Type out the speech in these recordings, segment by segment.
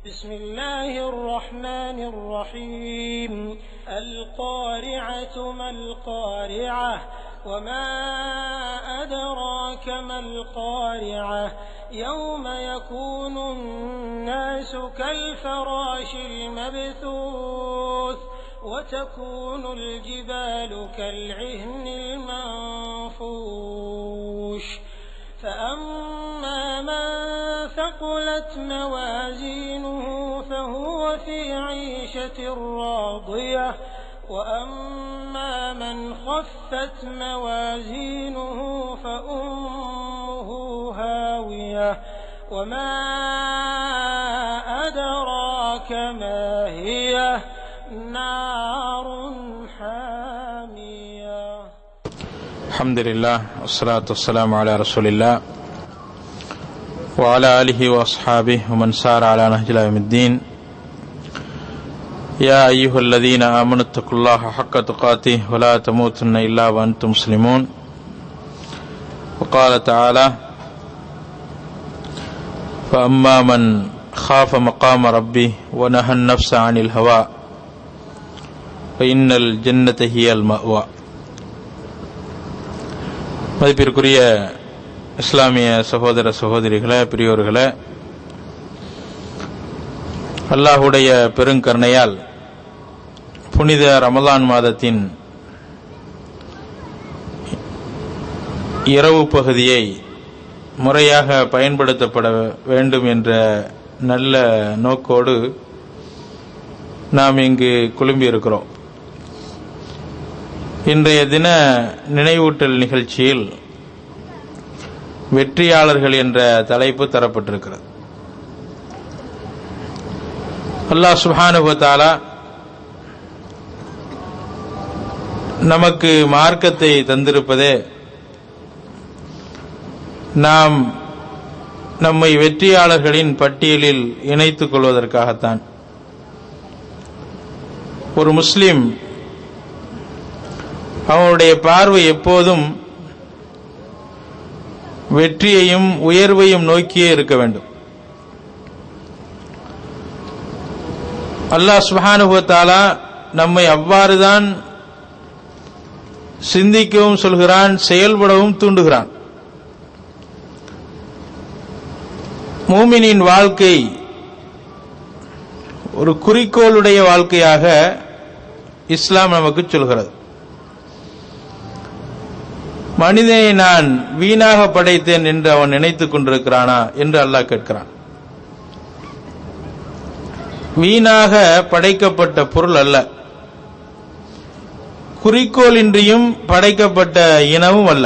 بسم الله الرحمن الرحيم القارعة ما القارعة وما أدراك ما القارعة يوم يكون الناس كالفراش المبثوث وتكون الجبال كالعهن المنفوش فأما من ثقلت موازينه فهو في عيشة راضية وأما من خفت موازينه فأمه هاوية وما أدراك ما هي نار حامية الحمد لله والصلاة والسلام على رسول الله وعلى آله وأصحابه ومن سار على نهج إلى يوم الدين يا أيها الذين آمنوا اتقوا الله حق تقاته ولا تموتن إلا وأنتم مسلمون وقال تعالى فأما من خاف مقام ربه ونهى النفس عن الهوى فإن الجنة هي المأوى மதிப்பிற்குரிய இஸ்லாமிய சகோதர சகோதரிகளே பெரியோர்களே அல்லாஹுடைய பெருங்கருணையால் புனித ரமலான் மாதத்தின் இரவு பகுதியை முறையாக பயன்படுத்தப்பட வேண்டும் என்ற நல்ல நோக்கோடு நாம் இங்கு குழும்பியிருக்கிறோம் இன்றைய தின நினைவூட்டல் நிகழ்ச்சியில் வெற்றியாளர்கள் என்ற தலைப்பு தரப்பட்டிருக்கிறது அல்லாஹ் சுஹானுபத்தாலா நமக்கு மார்க்கத்தை தந்திருப்பதே நாம் நம்மை வெற்றியாளர்களின் பட்டியலில் இணைத்துக் கொள்வதற்காகத்தான் ஒரு முஸ்லிம் அவனுடைய பார்வை எப்போதும் வெற்றியையும் உயர்வையும் நோக்கியே இருக்க வேண்டும் அல்லாஹ் சுபானுபத்தாலா நம்மை அவ்வாறுதான் சிந்திக்கவும் சொல்கிறான் செயல்படவும் தூண்டுகிறான் மூமினின் வாழ்க்கை ஒரு குறிக்கோளுடைய வாழ்க்கையாக இஸ்லாம் நமக்கு சொல்கிறது மனிதனை நான் வீணாக படைத்தேன் என்று அவன் நினைத்துக் கொண்டிருக்கிறானா என்று அல்லாஹ் கேட்கிறான் வீணாக படைக்கப்பட்ட பொருள் அல்ல குறிக்கோளின்றியும் படைக்கப்பட்ட இனமும் அல்ல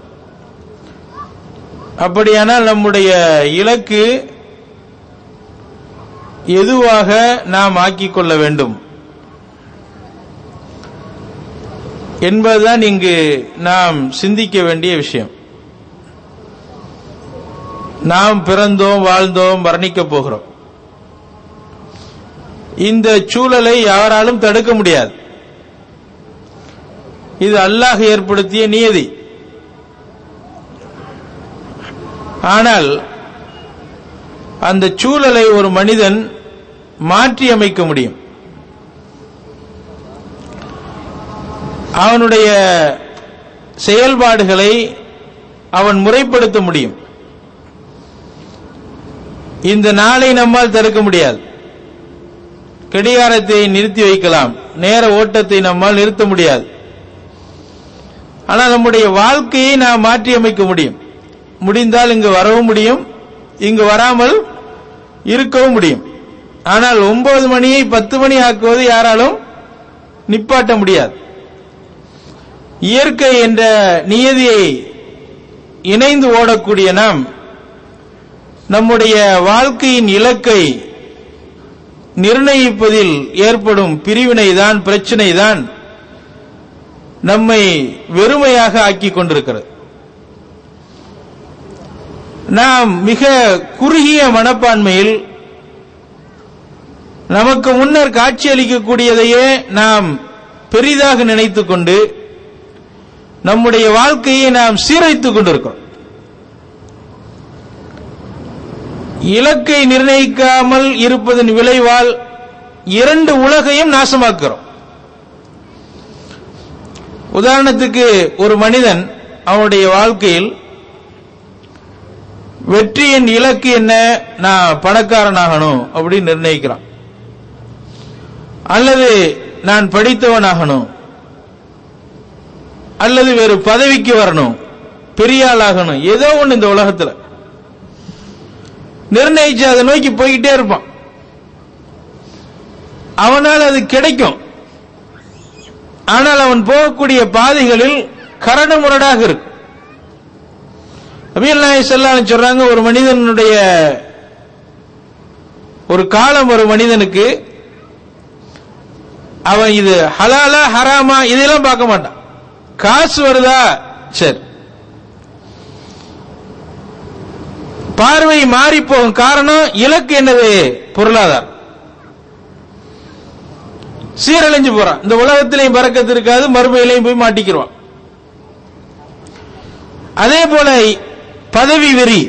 அப்படியானால் நம்முடைய இலக்கு எதுவாக நாம் ஆக்கிக் கொள்ள வேண்டும் என்பதுதான் இங்கு நாம் சிந்திக்க வேண்டிய விஷயம் நாம் பிறந்தோம் வாழ்ந்தோம் வர்ணிக்கப் போகிறோம் இந்த சூழலை யாராலும் தடுக்க முடியாது இது அல்லாஹ் ஏற்படுத்திய நியதி ஆனால் அந்த சூழலை ஒரு மனிதன் மாற்றி அமைக்க முடியும் அவனுடைய செயல்பாடுகளை அவன் முறைப்படுத்த முடியும் இந்த நாளை நம்மால் தடுக்க முடியாது கடிகாரத்தை நிறுத்தி வைக்கலாம் நேர ஓட்டத்தை நம்மால் நிறுத்த முடியாது ஆனால் நம்முடைய வாழ்க்கையை நாம் மாற்றி அமைக்க முடியும் முடிந்தால் இங்கு வரவும் முடியும் இங்கு வராமல் இருக்கவும் முடியும் ஆனால் ஒன்பது மணியை பத்து மணி ஆக்குவது யாராலும் நிப்பாட்ட முடியாது இயற்கை என்ற நியதியை இணைந்து ஓடக்கூடிய நாம் நம்முடைய வாழ்க்கையின் இலக்கை நிர்ணயிப்பதில் ஏற்படும் பிரிவினைதான் பிரச்சனைதான் நம்மை வெறுமையாக ஆக்கிக் கொண்டிருக்கிறது நாம் மிக குறுகிய மனப்பான்மையில் நமக்கு முன்னர் காட்சியளிக்கக்கூடியதையே நாம் பெரிதாக நினைத்துக் கொண்டு நம்முடைய வாழ்க்கையை நாம் சீரழித்துக் கொண்டிருக்கிறோம் இலக்கை நிர்ணயிக்காமல் இருப்பதன் விளைவால் இரண்டு உலகையும் நாசமாக்குறோம் உதாரணத்துக்கு ஒரு மனிதன் அவனுடைய வாழ்க்கையில் வெற்றியின் இலக்கு என்ன நான் பணக்காரனாகணும் அப்படின்னு நிர்ணயிக்கிறான் அல்லது நான் படித்தவனாகணும் அல்லது வேறு பதவிக்கு வரணும் பெரிய ஆளாகணும் ஏதோ ஒண்ணு இந்த உலகத்துல நிர்ணயிச்சு அதை நோக்கி போய்கிட்டே இருப்பான் அவனால் அது கிடைக்கும் ஆனால் அவன் போகக்கூடிய பாதைகளில் கரடு முரடாக இருக்கும் நபிகள் நாயகம் ஸல்லல்லாஹு சொல்றாங்க ஒரு மனிதனுடைய ஒரு காலம் ஒரு மனிதனுக்கு அவன் இது ஹலாலா ஹராமா இதெல்லாம் பார்க்க மாட்டான் காசு வருதா சரி பார்வை மாறி போகும் காரணம் இலக்கு என்னது பொருளாதாரம் சீரழிஞ்சு போறான் இந்த உலகத்திலையும் பறக்கத்து இருக்காது மறுமையிலையும் போய் மாட்டிக்கிடுவான் அதே போல பதவி வெறி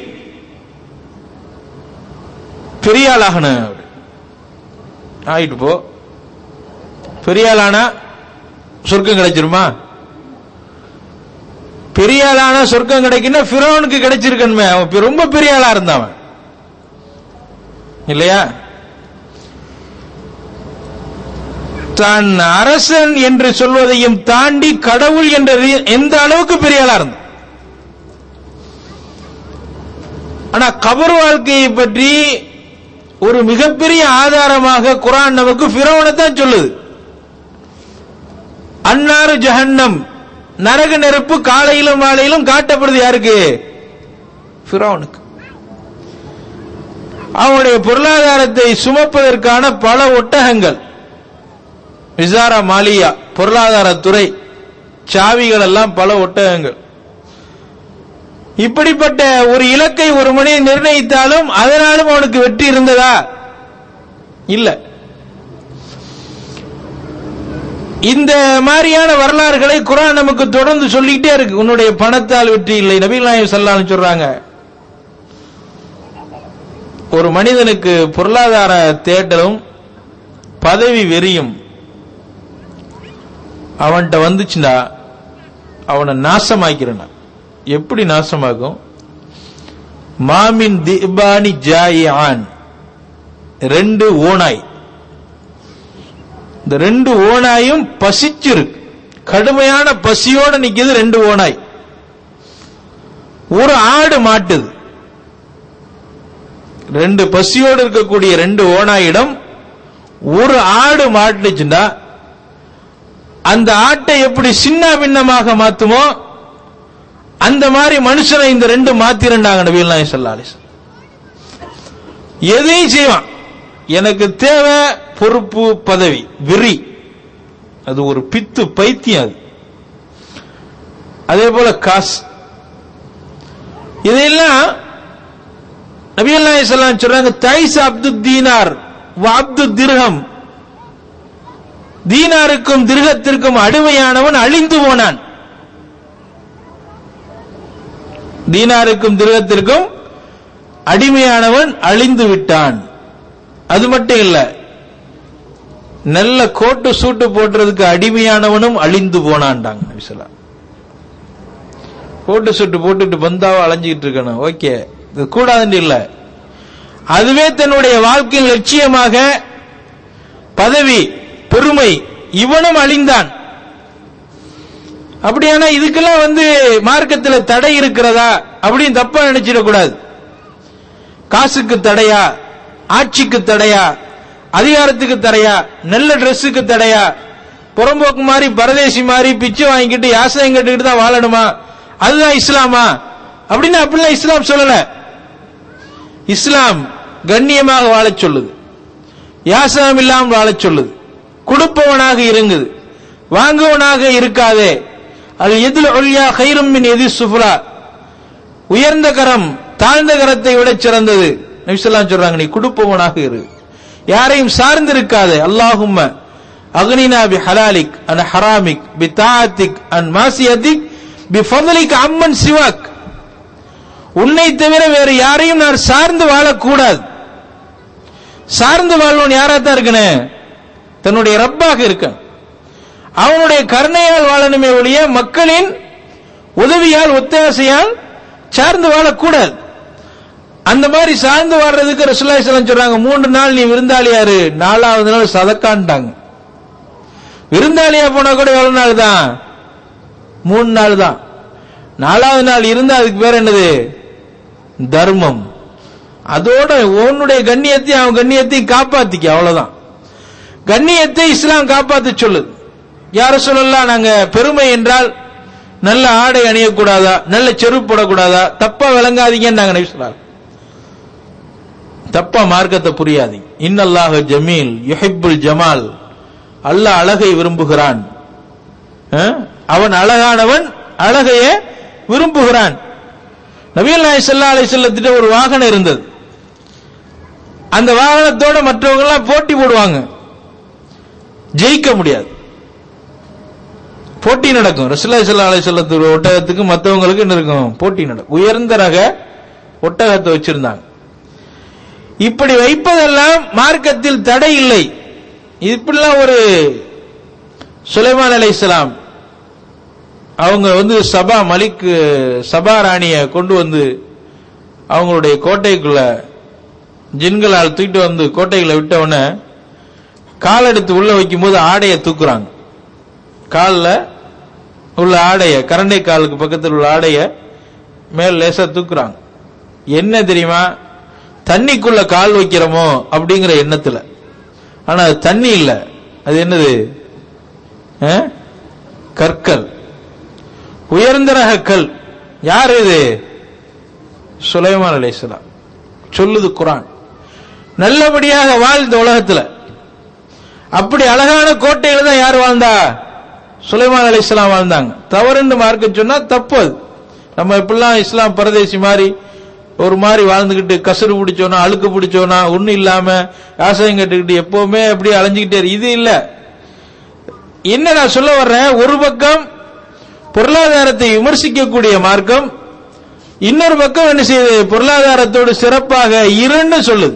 பெரிய ஆளாகணும் ஆயிட்டு போ பெரிய ஆளானா சொர்க்கம் கிடைச்சிருமா பெரிய ஆளானா சொர்க்கம் கிடைக்குன்னா பிறவனுக்கு கிடைச்சிருக்கணுமே அவன் பெ- ரொம்ப பெரிய ஆளா இருந்தான் இல்லையா தான் அரசன் என்று சொல்வதையும் தாண்டி கடவுள் என்ற ரீ- எந்த அளவுக்கு பெரிய ஆளா இருந்தான் ஆனா கபர் வாழ்க்கையை பற்றி ஒரு மிகப்பெரிய ஆதாரமாக குரான் நமக்கு பிறவனை தான் சொல்லுது அன்னாரு ஜஹன்னம் நரக நெருப்பு காலையிலும் மாலையிலும் காட்டப்படுது யாருக்கு பிறவனுக்கு அவனுடைய பொருளாதாரத்தை சுமப்பதற்கான பல ஒட்டகங்கள் விசாரா மாலியா பொருளாதாரத்துறை சாவிகள் எல்லாம் பல ஒட்டகங்கள் இப்படிப்பட்ட ஒரு இலக்கை ஒரு மனிதன் நிர்ணயித்தாலும் அதனாலும் அவனுக்கு வெற்றி இருந்ததா இல்ல இந்த மாதிரியான வரலாறுகளை குரான் நமக்கு தொடர்ந்து சொல்லிக்கிட்டே இருக்கு உன்னுடைய பணத்தால் வெற்றி இல்லை நபீல் நாயம் சல்லான்னு சொல்றாங்க ஒரு மனிதனுக்கு பொருளாதார தேட்டலும் பதவி வெறியும் அவன்கிட்ட வந்துச்சுன்னா அவனை நாசமாக்கிறனா எப்படி நாசமாகும் மாமின் திபானி ஜாயான் ரெண்டு ஓனாய் இந்த ரெண்டு ஓனாயும் பசிச்சிருக்கு கடுமையான பசியோட நிக்குது ரெண்டு ஓனாய் ஒரு ஆடு மாட்டுது ரெண்டு பசியோடு இருக்கக்கூடிய ரெண்டு ஓனாயிடம் ஒரு ஆடு மாட்டுச்சுன்னா அந்த ஆட்டை எப்படி சின்ன பின்னமாக மாத்துமோ அந்த மாதிரி மனுஷனை இந்த ரெண்டு மாத்திரண்டாங்க நபிகள் நாயகம் ஸல்லல்லாஹு அலைஹி வஸல்லம். எதையும் செய்வான் எனக்கு தேவை பொறுப்பு பதவி வெறி அது ஒரு பித்து பைத்தியம் அது அதே போல காசு இதையெல்லாம் நபிகள் நாயகம் ஸல்லல்லாஹு அலைஹி வஸல்லம் சொல்றாங்க தைஸ் அப்து தீனார் வ அப்து திர்ஹம் தீனாருக்கும் திருகத்திற்கும் அடிமையானவன் அழிந்து போனான் தீனாருக்கும் திருகத்திற்கும் அடிமையானவன் அழிந்து விட்டான் அது மட்டும் இல்ல நல்ல கோட்டு சூட்டு போட்டுறதுக்கு அடிமையானவனும் அழிந்து போனான்டாங்க நபி ஸல்லல்லாஹு கோட்டு சூட்டு போட்டுட்டு பந்தாவா அலைஞ்சிக்கிட்டு இருக்கணும் ஓகே இது கூடாதுன்னு இல்ல அதுவே தன்னுடைய வாழ்க்கையின் லட்சியமாக பதவி பெருமை இவனும் அழிந்தான் அப்படியானா இதுக்கெல்லாம் வந்து மார்க்கத்தில் தடை இருக்கிறதா அப்படின்னு தப்பா நினைச்சிடக்கூடாது காசுக்கு தடையா ஆட்சிக்கு தடையா அதிகாரத்துக்கு தடையா நல்ல ட்ரெஸ்ஸுக்கு தடையா புறம்போக்கு மாதிரி பரதேசி மாதிரி பிச்சை வாங்கிக்கிட்டு யாசகம் கேட்டுக்கிட்டு தான் வாழணுமா அதுதான் இஸ்லாமா அப்படின்னு அப்படிலாம் இஸ்லாம் சொல்லல இஸ்லாம் கண்ணியமாக வாழச் சொல்லுது யாசகம் இல்லாமல் வாழச் சொல்லுது கொடுப்பவனாக இருங்குது வாங்குவனாக இருக்காதே அது எதில் ஒல்யா கைரும் மின் எதி சுஃபுலா உயர்ந்த கரம் தாழ்ந்த கரத்தை விட சிறந்தது நபிசல்லாம் சொல்றாங்க நீ கொடுப்பவனாக இரு யாரையும் சார்ந்து இருக்காதே அல்லாஹும்ம அக்னினா பி ஹலாலிக் அன் ஹராமிக் பி தாத்திக் அன் மாசியத்திக் பி ஃபதலிக் அம்மன் சிவாக் உன்னை தவிர வேறு யாரையும் நான் சார்ந்து வாழக்கூடாது சார்ந்து வாழ்வன் யாராத்தான் இருக்கணும் தன்னுடைய ரப்பாக இருக்க அவனுடைய கருணையால் வாழணுமே ஒழிய மக்களின் உதவியால் ஒத்தாசையால் சார்ந்து வாழக்கூடாது அந்த மாதிரி சார்ந்து வாழ்றதுக்கு ரசூலுல்லாஹி ஸல்லல்லாஹு அலைஹி சொல்றாங்க மூன்று நாள் நீ விருந்தாளியாரு நாலாவது நாள் சதக்கான்ட்டாங்க விருந்தாளியா போனா கூட எவ்வளவு நாள் தான் மூணு நாள் தான் நாலாவது நாள் இருந்தா அதுக்கு பேர் என்னது தர்மம் அதோட உன்னுடைய கண்ணியத்தையும் அவன் கண்ணியத்தையும் காப்பாத்திக்க அவ்வளவுதான் கண்ணியத்தை இஸ்லாம் காப்பாத்த சொல்லுது யார சொல்லலாம் நாங்க பெருமை என்றால் நல்ல ஆடை அணியக்கூடாதா நல்ல செருப்பு போடக்கூடாதா தப்பா விளங்காதீங்கன்னு நாங்க நபி சொல்றாங்க தப்பா மார்க்கத்தை புரியாதீங்க இன்னல்லாஹ் ஜமீல் யுஹிப்புல் ஜமால் அல்லாஹ் அழகை விரும்புகிறான் அஹ்? அவன் அழகானவன் அழகையே விரும்புகிறான் நபிகள் நாய் செல்லா அலை செல்லத்திட்ட ஒரு வாகனம் இருந்தது அந்த வாகனத்தோட மற்றவங்க எல்லாம் போட்டி போடுவாங்க ஜெயிக்க முடியாது போட்டி நடக்கும் ரசுல்லா சல்லா அலை செல்லத்து ஒட்டகத்துக்கு மற்றவங்களுக்கு என்ன இருக்கும் போட்டி நடக்கும் உயர்ந்த ரக ஒட்டகத்தை வச்சிருந்தாங்க இப்படி வைப்பதெல்லாம் மார்க்கத்தில் தடை இல்லை இப்படிலாம் ஒரு சுலைமான் அலை இஸ்லாம் அவங்க வந்து சபா மலிக் சபா ராணிய கொண்டு வந்து அவங்களுடைய கோட்டைக்குள்ள ஜின்களால் தூக்கிட்டு வந்து கோட்டைகளை விட்டவொடனே கால் எடுத்து உள்ள வைக்கும்போது ஆடையை தூக்குறாங்க காலில் உள்ள ஆடைய கரண்டை காலுக்கு பக்கத்தில் உள்ள ஆடைய மேல் லேசா தூக்குறாங்க என்ன தெரியுமா தண்ணிக்குள்ள கால் வைக்கிறோமோ அப்படிங்கிற எண்ணத்துல ஆனா அது தண்ணி இல்ல அது என்னது ஆ? கற்கள் உயர்ந்த ரக கல் யார் இது சுலைமான் அலைஹிஸ்ஸலாம் சொல்லுது குரான் நல்லபடியாக வாழ்ந்த உலகத்துல அப்படி அழகான கோட்டையில தான் யார் வாழ்ந்தா சுலைமான் அலைஹிஸ்ஸலாம் வாழ்ந்தாங்க தவறுன்னு மார்க்க சொன்னா தப்பு அது நம்ம இப்படிலாம் இஸ்லாம் பரதேசி மாதிரி ஒரு மாதிரி வாழ்ந்துகிட்டு கசுறு பிடிச்சோனா அழுக்கு பிடிச்சோனா ஒண்ணும் இல்லாம ஆசையம் கட்டுக்கிட்டு எப்பவுமே அப்படியே அலைஞ்சுக்கிட்டே இரு. இது இல்ல என்ன நான் சொல்ல வர்றேன் ஒரு பக்கம் பொருளாதாரத்தை விமர்சிக்கக்கூடிய மார்க்கம் இன்னொரு பக்கம் என்ன செய்யுது பொருளாதாரத்தோடு சிறப்பாக இரண்டு சொல்லுது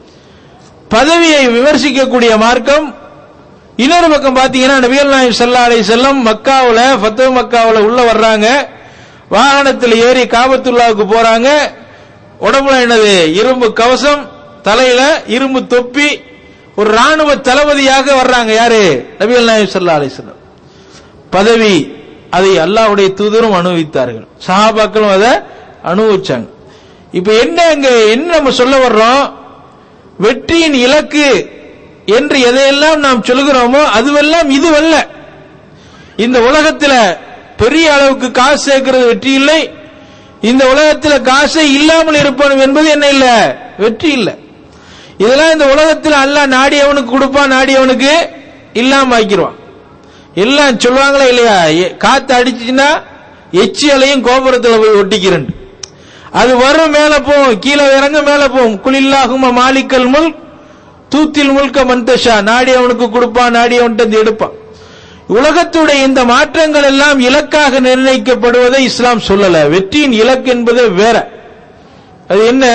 பதவியை விமர்சிக்கக்கூடிய மார்க்கம் இன்னொரு பக்கம் பாத்தீங்கன்னா நபிகள் நாயம் சல்லா அலை செல்லம் மக்காவுல ஃபத்து மக்காவுல உள்ள வர்றாங்க வாகனத்தில் ஏறி காபத்துல்லாவுக்கு போறாங்க உடம்புல என்னது இரும்பு கவசம் தலையில இரும்பு தொப்பி ஒரு ராணுவ தளபதியாக வர்றாங்க யாரு நபிகள் நாயம் சல்லா அலை செல்லம் பதவி அதை அல்லாஹ்வுடைய தூதரும் அனுபவித்தார்கள் சஹாபாக்களும் அதை அனுபவிச்சாங்க இப்ப என்ன அங்க என்ன நம்ம சொல்ல வர்றோம் வெற்றியின் இலக்கு என்று எதையெல்லாம் நாம் சொல்கிறோமோ அதுவெல்லாம் இதுவல்ல இந்த உலகத்துல பெரிய அளவுக்கு காசு சேர்க்கிறது வெற்றி இல்லை இந்த உலகத்துல காசே இல்லாமல் இருப்பணும் என்பது என்ன இல்ல வெற்றி இல்ல இதெல்லாம் இந்த உலகத்தில் அல்லாஹ் நாடியவனுக்கு கொடுப்பான் நாடியவனுக்கு இல்லாம ஆக்கிடுவான் எல்லாம் சொல்லுவாங்களா இல்லையா எ- காத்து அடிச்சுச்சுன்னா எச்சி அலையும் கோபுரத்துல போய் ஒட்டிக்கிறேன் அது வரும் மேல போகும் கீழே இறங்க மேல போகும் குளில்லாகும மாலிக்கல் முல் தூத்தில் முல்க மந்தஷா நாடி அவனுக்கு கொடுப்பான் நாடி அவன்கிட்ட எடுப்பான் உலகத்துடைய இந்த மாற்றங்கள் எல்லாம் இலக்காக நிர்ணயிக்கப்படுவதை இஸ்லாம் சொல்லல வெற்றியின் இலக்கு என்பது வேற அது என்ன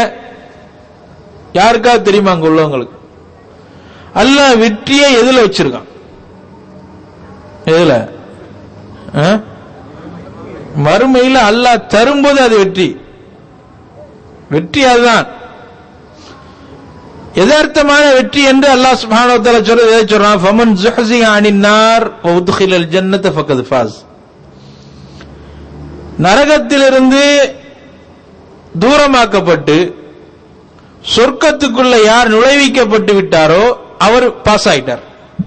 யாருக்காவது தெரியுமா அங்க உள்ளவங்களுக்கு அல்லாஹ் வெற்றியை எதுல வச்சிருக்கான் எதுல ஆ? மறுமையில அல்லாஹ் தரும்போது அது வெற்றி வெற்றி அதுதான் யதார்த்தமான வெற்றி என்று அல்லாஹ் சுப்ஹானஹு வ தஆலா சொல்றது எதை சொல்றான் ஃபமன் ஜுஹ்ஸிஹ அனின் நார் வ உத்கிலல் ஜன்னத ஃபக்கத் ஃபாஸ் நரகத்திலிருந்து தூரமாக்கப்பட்டு சொர்க்கத்துக்குள்ள யார் நுழைவிக்கப்பட்டு விட்டாரோ அவர் பாஸ் ஆயிட்டார்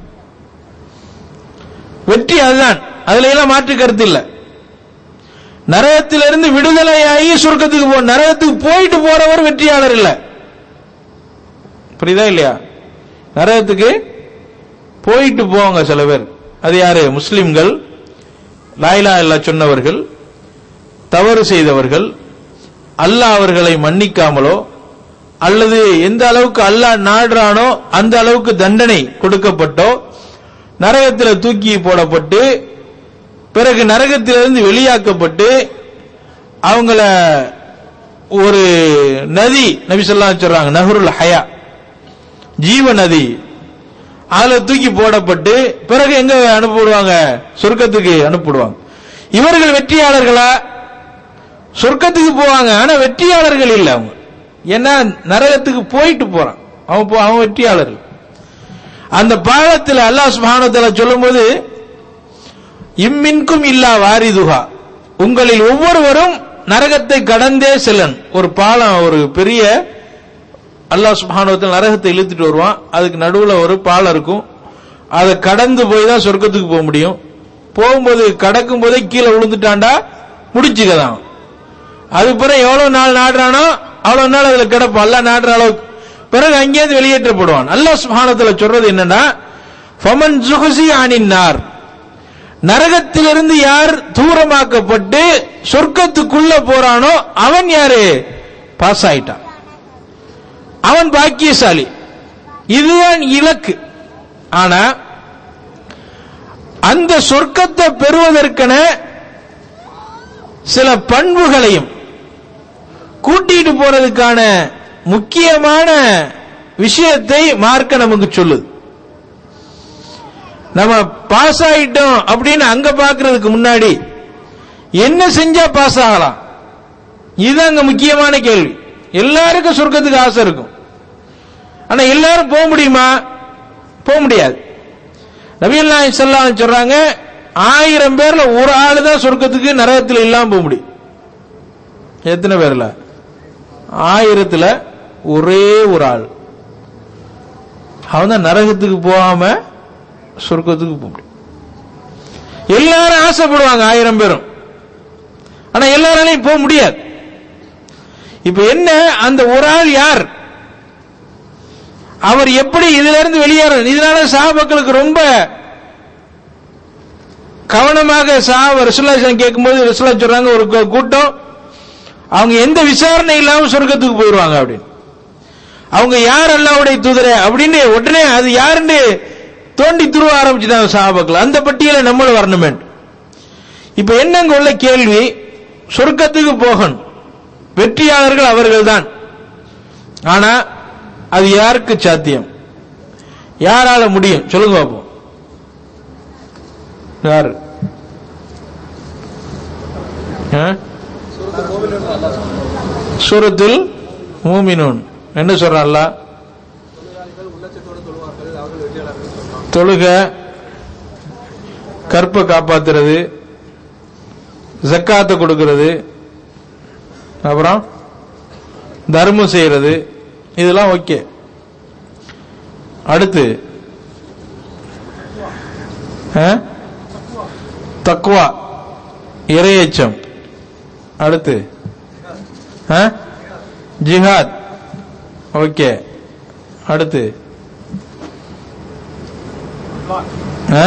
வெற்றி அதுதான் அதுல எல்லாம் மாற்று கருத்து இல்ல நரகத்திலிருந்து விடுதலையாகி சொர்க்கத்துக்கு போ நரகத்துக்கு போயிட்டு போறவர் வெற்றியாளர் இல்ல புரியுதா இல்லையா நரகத்துக்கு போயிட்டு போவாங்க சில பேர் அது யாரு முஸ்லிம்கள் லாயிலா இல்லா சொன்னவர்கள் தவறு செய்தவர்கள் அல்லாஹ் அவர்களை மன்னிக்காமலோ அல்லது எந்த அளவுக்கு அல்லாஹ் நாடுறானோ அந்த அளவுக்கு தண்டனை கொடுக்கப்பட்டோ நரகத்தில் தூக்கி போடப்பட்டு பிறகு நரகத்திலிருந்து வெளியாக்கப்பட்டு அவங்கள ஒரு நதி நபி சொல்லலாம் சொல்றாங்க நஹருல் ஹயா ஜீவ நதி அதுல தூக்கி போடப்பட்டு பிறகு எங்க அனுப்பிவிடுவாங்க சொர்க்கத்துக்கு அனுப்பிவிடுவாங்க இவர்கள் வெற்றியாளர்களா சொர்க்கத்துக்கு போவாங்க ஆனா வெற்றியாளர்கள் இல்ல அவங்க ஏன்னா நரகத்துக்கு போயிட்டு போறான் அவன் போ- அவன் வெற்றியாளர்கள் அந்த பாகத்தில் அல்லாஹ் சுப்ஹானஹு சொல்லும்போது இம்மின்கும் இல்லா வாரிதுகா உங்களில் ஒவ்வொருவரும் நரகத்தை கடந்தே செல்லன் ஒரு பாலம் ஒரு பெரிய அல்லாஹ் சுப்ஹானஹு நரகத்தை இழுத்துட்டு வருவான் அதுக்கு நடுவுல ஒரு பாலம் இருக்கும் அதை கடந்து போய் தான் சொர்க்கத்துக்கு போக முடியும் போகும்போது கடக்கும் போதே கீழே விழுந்துட்டாண்டா முடிச்சுக்கதான் அது பிறகு எவ்வளவு நாள் நாடுறானோ அவ்வளவு நாள் அதுல கிடப்பான் அல்லாஹ் நாடுற அளவுக்கு பிறகு அங்கேயிருந்து வெளியேற்றப்படுவான் அல்லாஹ் சுப்ஹானத்துல சொல்றது என்னன்னா ஃபமன் ஜுஹசி அனின்னார் நரகத்திலிருந்து யார் தூரமாக்கப்பட்டு சொர்க்கத்துக்குள்ள போறானோ அவன் யாரு பாஸ் ஆயிட்டான் அவன் பாக்கியசாலி இதுதான் இலக்கு ஆனா அந்த சொர்க்கத்தை பெறுவதற்கென சில பண்புகளையும் கூட்டிட்டு போறதுக்கான முக்கியமான விஷயத்தை மார்க்க நமக்கு சொல்லுது நம்ம பாஸ் ஆயிட்டோம் அப்படின்னு அங்க பாக்குறதுக்கு முன்னாடி என்ன செஞ்சா பாஸ் ஆகலாம் இது அங்க முக்கியமான கேள்வி எல்லாருக்கும் சொர்க்கத்துக்கு ஆசை இருக்கும் ஆனா எல்லாரும் போக முடியுமா போக முடியாது நபிகள் நாயகம் ஸல்லல்லாஹு அலைஹி சொல்றாங்க ஆயிரம் பேர்ல ஒரு ஆளு தான் சொர்க்கத்துக்கு நரகத்தில் இல்லாம போக முடியும் எத்தனை பேர்ல ஆயிரத்துல ஒரே ஒரு ஆள் அவன் தான் நரகத்துக்கு போகாம சொர்க்கத்துக்கு போக முடியும் எல்லாரும் ஆசைப்படுவாங்க ஆயிரம் பேரும் ஆனா எல்லாராலையும் போக முடியாது இப்ப என்ன அந்த ஒரு ஆள் யார் அவர் எப்படி இதுல இருந்து வெளியேற இதனால சாபக்களுக்கு ரொம்ப கவனமாக சாப ரசுல்லா கேட்கும்போது ரசுல்லா சொல்றாங்க ஒரு கூ- கூட்டம் அவங்க எந்த விசாரணை இல்லாம சொர்க்கத்துக்கு போயிடுவாங்க அப்படின்னு அவங்க யார் அல்லாவுடைய தூதரே அப்படின்னு உடனே அது யாருன்னு தோண்டி துருவ ஆரம்பிச்சுட்டாங்க சாபக்கள் அந்த பட்டியலை நம்மளும் வரணுமே இப்ப என்னங்க உள்ள கேள்வி சொர்க்கத்துக்கு போகணும் வெற்றியாளர்கள் அவர்கள்தான் ஆனா அது யாருக்கு சாத்தியம் யாரால முடியும் சொல்லுங்க பாப்போம் யாரு ஆ? சூரத்துல் மூமினூன் என்ன சொல்றான் அல்லாஹ் தொழுக கற்பை காப்பாத்துறது ஜக்காத்தை கொடுக்கிறது அப்புறம் தர்மம் செய்யறது இதெல்லாம் ஓகே அடுத்து ஆ? தக்வா இரையச்சம் அடுத்து ஆ? ஜிஹாத் ஓகே அடுத்து ஆ?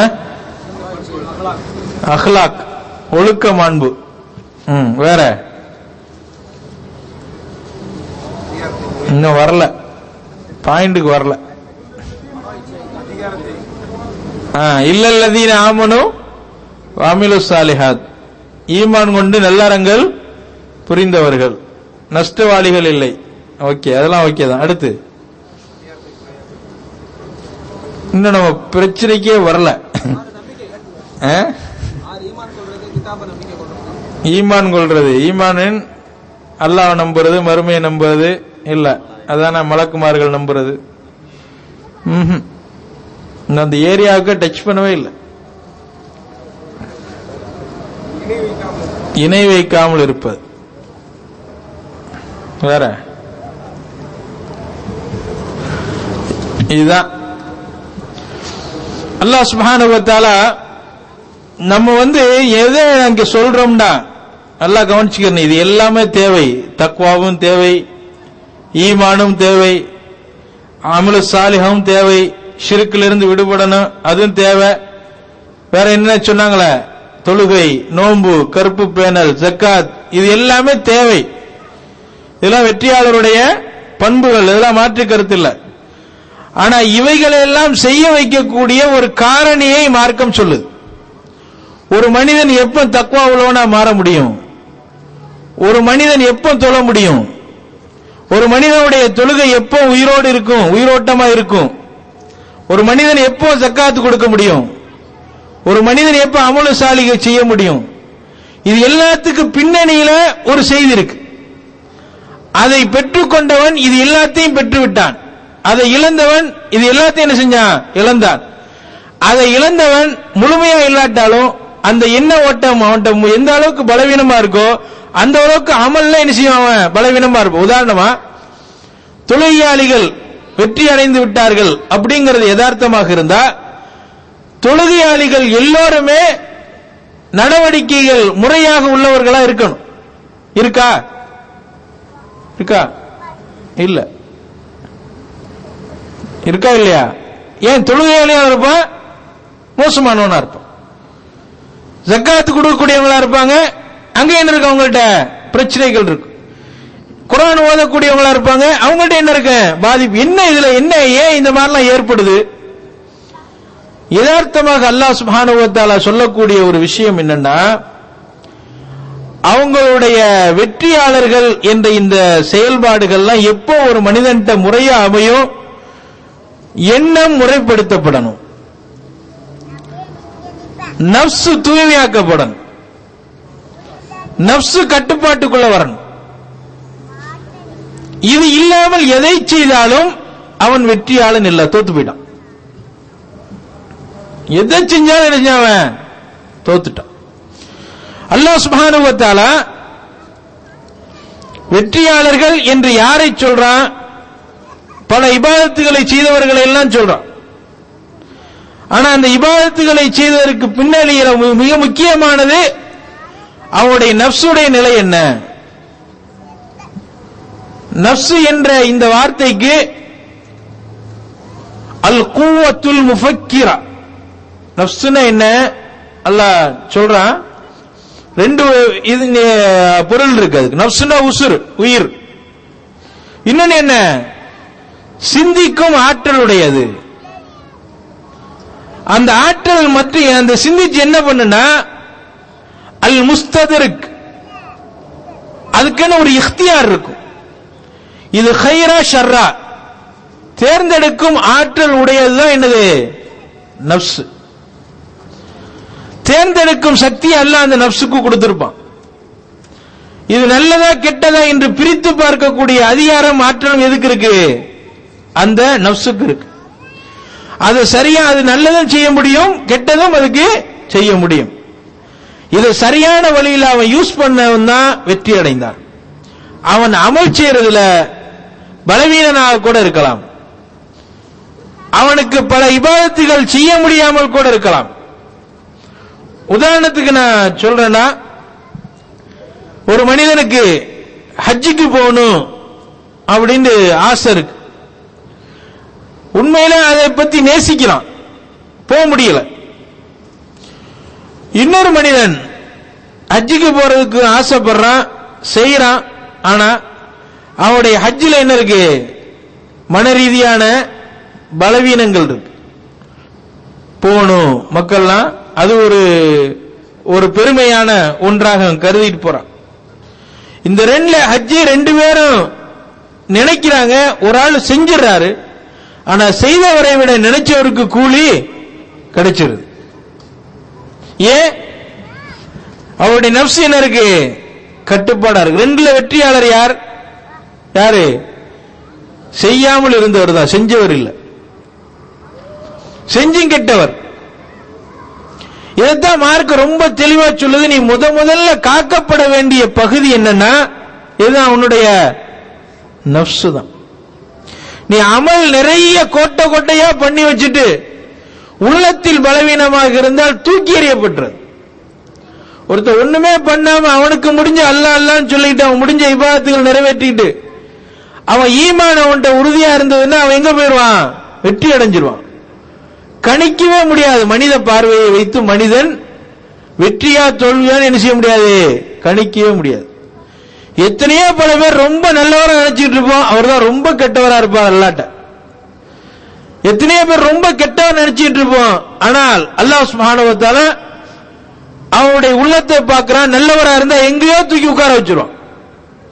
அஹ்லாக் ஒழுக்க மாண்பு ம் வேற இன்னும் வரல பாயிண்ட்டுக்கு வரல ஆ, இல்லல்லதீன ஆமனு வாமிலு சாலிஹாத் ஈமான் கொண்டு நல்லறங்கள் புரிந்தவர்கள் நஷ்டவாளிகள் இல்லை ஓகே அதெல்லாம் ஓகே தான் அடுத்து இன்னும் நம்ம பிரச்சனைக்கே வரல ஆ? ஈமான் கொள்றது ஈமானின் அல்லாஹ் நம்புறது மறுமையை நம்புறது இல்ல அதான மலக்குமார்கள் நம்புறது ம்ஹும். இன்னும் அந்த ஏரியாவுக்கு டச் பண்ணவே இல்லை இணை வைக்காமல் இருப்பது வேற இதுதான் அல்லாஹ் சுப்ஹானஹு வ தஆலா நம்ம வந்து எதை அங்க சொல்றோம்னா நல்லா கவனிச்சுக்கணும் இது எல்லாமே தேவை தக்வாவும் தேவை ஈமானும் தேவை அமலு சாலிஹமும் தேவை ஷிருக்கிலிருந்து விடுபடணும் அதுவும் தேவை வேற என்ன சொன்னாங்களே தொழுகை நோன்பு கருப்பு பேனல் ஜக்காத் இது எல்லாமே தேவை இதெல்லாம் வெற்றியாளருடைய பண்புகள் இதெல்லாம் மாற்று கருத்து இல்ல ஆனா இவைகளை எல்லாம் செய்ய வைக்கக்கூடிய ஒரு காரணியை மார்க்கம் சொல்லுது ஒரு மனிதன் எப்ப தக்குவா உள்ளவனா மாற முடியும் ஒரு மனிதன் எப்ப தொழ முடியும் ஒரு மனிதனுடைய தொழுகை எப்போ உயிரோடு இருக்கும் உயிரோட்டமா இருக்கும் ஒரு மனிதன் எப்போ ஜக்காத்து கொடுக்க முடியும் ஒரு மனிதன் எப்போ அமலு சாலிகை செய்ய முடியும் இது எல்லாத்துக்கும் பின்னணியில ஒரு செய்தி இருக்கு அதை பெற்றுக்கொண்டவன் இது எல்லாத்தையும் பெற்று விட்டான் அதை இழந்தவன் இது எல்லாத்தையும் என்ன செஞ்சான் இழந்தான் அதை இழந்தவன் முழுமையா இல்லாட்டாலும் அந்த எண்ண ஓட்டம் அவன்கிட்ட எந்த அளவுக்கு பலவீனமா இருக்கோ அந்த அளவுக்கு அமல்ல என்ன செய்யும் அவன் பலவீனமா இருப்பான் உதாரணமா தொழுகையாளிகள் வெற்றி அடைந்து விட்டார்கள் அப்படிங்கிறது யதார்த்தமாக இருந்தா தொழுகையாளிகள் எல்லோருமே நடவடிக்கைகள் முறையாக உள்ளவர்களா இருக்கணும் இருக்கா இருக்கா இல்ல இருக்கா இல்லையா ஏன் தொழுகையாளியா இருப்பான் மோசமானவனா இருப்பான் ஜக்காத்து கொடுக்கக்கூடியவங்களா இருப்பாங்க அங்க என்ன இருக்கு அவங்கள்ட்ட பிரச்சனைகள் இருக்கு குரான் ஓதக்கூடியவங்களா இருப்பாங்க அவங்கள்ட்ட என்ன இருக்கு பாதிப்பு என்ன இதுல என்ன ஏன் இந்த மாதிரிலாம் ஏற்படுது யதார்த்தமாக அல்லாஹ் சுபானுவத்தால சொல்லக்கூடிய ஒரு விஷயம் என்னன்னா அவங்களுடைய வெற்றியாளர்கள் என்ற இந்த செயல்பாடுகள்லாம் எப்போ ஒரு மனிதன்கிட்ட முறையா அமையும் எண்ணம் முறைப்படுத்தப்படணும் நப்சு தூய்மையாக்கப்படணும் நப்சு கட்டுப்பாட்டுக்குள்ள வரணும் இது இல்லாமல் எதை செய்தாலும் அவன் வெற்றியாளன் இல்ல தோத்து போயிட்டான் எதை செஞ்சாலும் என்ன செஞ்சான் அவன் தோத்துட்டான் அல்லாஹ் சுபானுவத்தால வெற்றியாளர்கள் என்று யாரை சொல்றான் பல இபாதத்துகளை செய்தவர்களை எல்லாம் சொல்றான் ஆனா அந்த இபாதத்துகளை செய்ததற்கு பின்னணியில மி- மிக முக்கியமானது அவனுடைய நப்சுடைய நிலை என்ன நப்சு என்ற இந்த வார்த்தைக்கு அல் கூவத்துல் முஃபக்கிரா நப்சுனா என்ன அல்லாஹ் சொல்றான் ரெண்டு இது நே- பொருள் இருக்கு அதுக்கு நப்சுனா உசுர் உயிர் இன்னொன்னு என்ன சிந்திக்கும் ஆற்றலுடையது அந்த ஆற்றல் மற்ற அந்த சிந்திச்சு என்ன பண்ணுனா அல் முஸ்ததருக்கு அதுக்கான ஒரு இஃப்தியார் இருக்கும் இது ஹைரா ஷர்ரா தேர்ந்தெடுக்கும் ஆற்றல் உடையதுதான் என்னது நப்சு தேர்ந்தெடுக்கும் சக்தி அல்ல அந்த நப்சுக்கு கொடுத்திருப்பான் இது நல்லதா கெட்டதா என்று பிரித்து பார்க்கக்கூடிய அதிகாரம் ஆற்றலும் எதுக்கு இருக்கு அந்த நப்சுக்கு இருக்கு அது சரியா அது நல்லதும் செய்ய முடியும் கெட்டதும் அதுக்கு செய்ய முடியும் இதை சரியான வழியில் அவன் யூஸ் பண்ணவன் தான் வெற்றி அடைந்தான் அவன் அமல் செய்யறதுல பலவீனனாக கூட இருக்கலாம் அவனுக்கு பல இபாதத்துகள் செய்ய முடியாமல் கூட இருக்கலாம் உதாரணத்துக்கு நான் சொல்றேன்னா ஒரு மனிதனுக்கு ஹஜ்ஜுக்கு போகணும் அப்படின்னு ஆசை இருக்கு உண்மையில அதை பத்தி நேசிக்கிறான் போக முடியல இன்னொரு மனிதன் ஹஜ்ஜுக்கு போறதுக்கு ஆசைப்படுறான் செய்யறான் ஆனா அவனுடைய ஹஜ்ஜில் என்ன இருக்கு மன ரீதியான பலவீனங்கள் இருக்கு போகணும் மக்கள்லாம் அது ஒரு ஒரு பெருமையான ஒன்றாக அவன் கருதிட்டு போறான் இந்த ரெண்டுல ஹஜ்ஜி ரெண்டு பேரும் நினைக்கிறாங்க ஒரு ஆள் செஞ்சிடறாரு ஆனா செய்தவரை விட நினைச்சவருக்கு கூலி கிடைச்சிருது ஏன் அவருடைய நப்சு என்ன இருக்கு கட்டுப்பாடா இருக்கு ரெண்டுல வெற்றியாளர் யார் யாரு செய்யாமல் இருந்தவர் தான் செஞ்சவர் இல்ல செஞ்சும் கெட்டவர் இதைத்தான் மார்க் ரொம்ப தெளிவா சொல்லுது நீ முத முதல்ல காக்கப்பட வேண்டிய பகுதி என்னன்னா இதுதான் உன்னுடைய நப்சு தான் நீ அமல் நிறைய கோட்டை கோட்டையா பண்ணி வச்சுட்டு உள்ளத்தில் பலவீனமாக இருந்தால் தூக்கி எறியப்பட்டுறது ஒருத்தர் ஒண்ணுமே பண்ணாம அவனுக்கு முடிஞ்ச அல்ல அல்லான்னு சொல்லிட்டு அவன் முடிஞ்ச இபாதத்துகள் நிறைவேற்றிட்டு அவன் ஈமான் அவன்கிட்ட உறுதியா இருந்ததுன்னா அவன் எங்க போயிடுவான் வெற்றி அடைஞ்சிருவான் கணிக்கவே முடியாது மனித பார்வையை வைத்து மனிதன் வெற்றியா தோல்வியான்னு என்ன செய்ய முடியாது கணிக்கவே முடியாது எத்தனையோ பல பேர் ரொம்ப நல்லவரா நினைச்சிட்டு இருப்போம் அவர் தான் ரொம்ப கெட்டவரா இருப்பார் அல்லாட்ட எத்தனையோ பேர் ரொம்ப கெட்டவர் நினைச்சிட்டு இருப்போம் ஆனால் அல்லாஹ் சுப்ஹானஹு அவனுடைய உள்ளத்தை பார்க்கிறான் நல்லவரா இருந்தா எங்கேயோ தூக்கி உட்கார வச்சிருவான்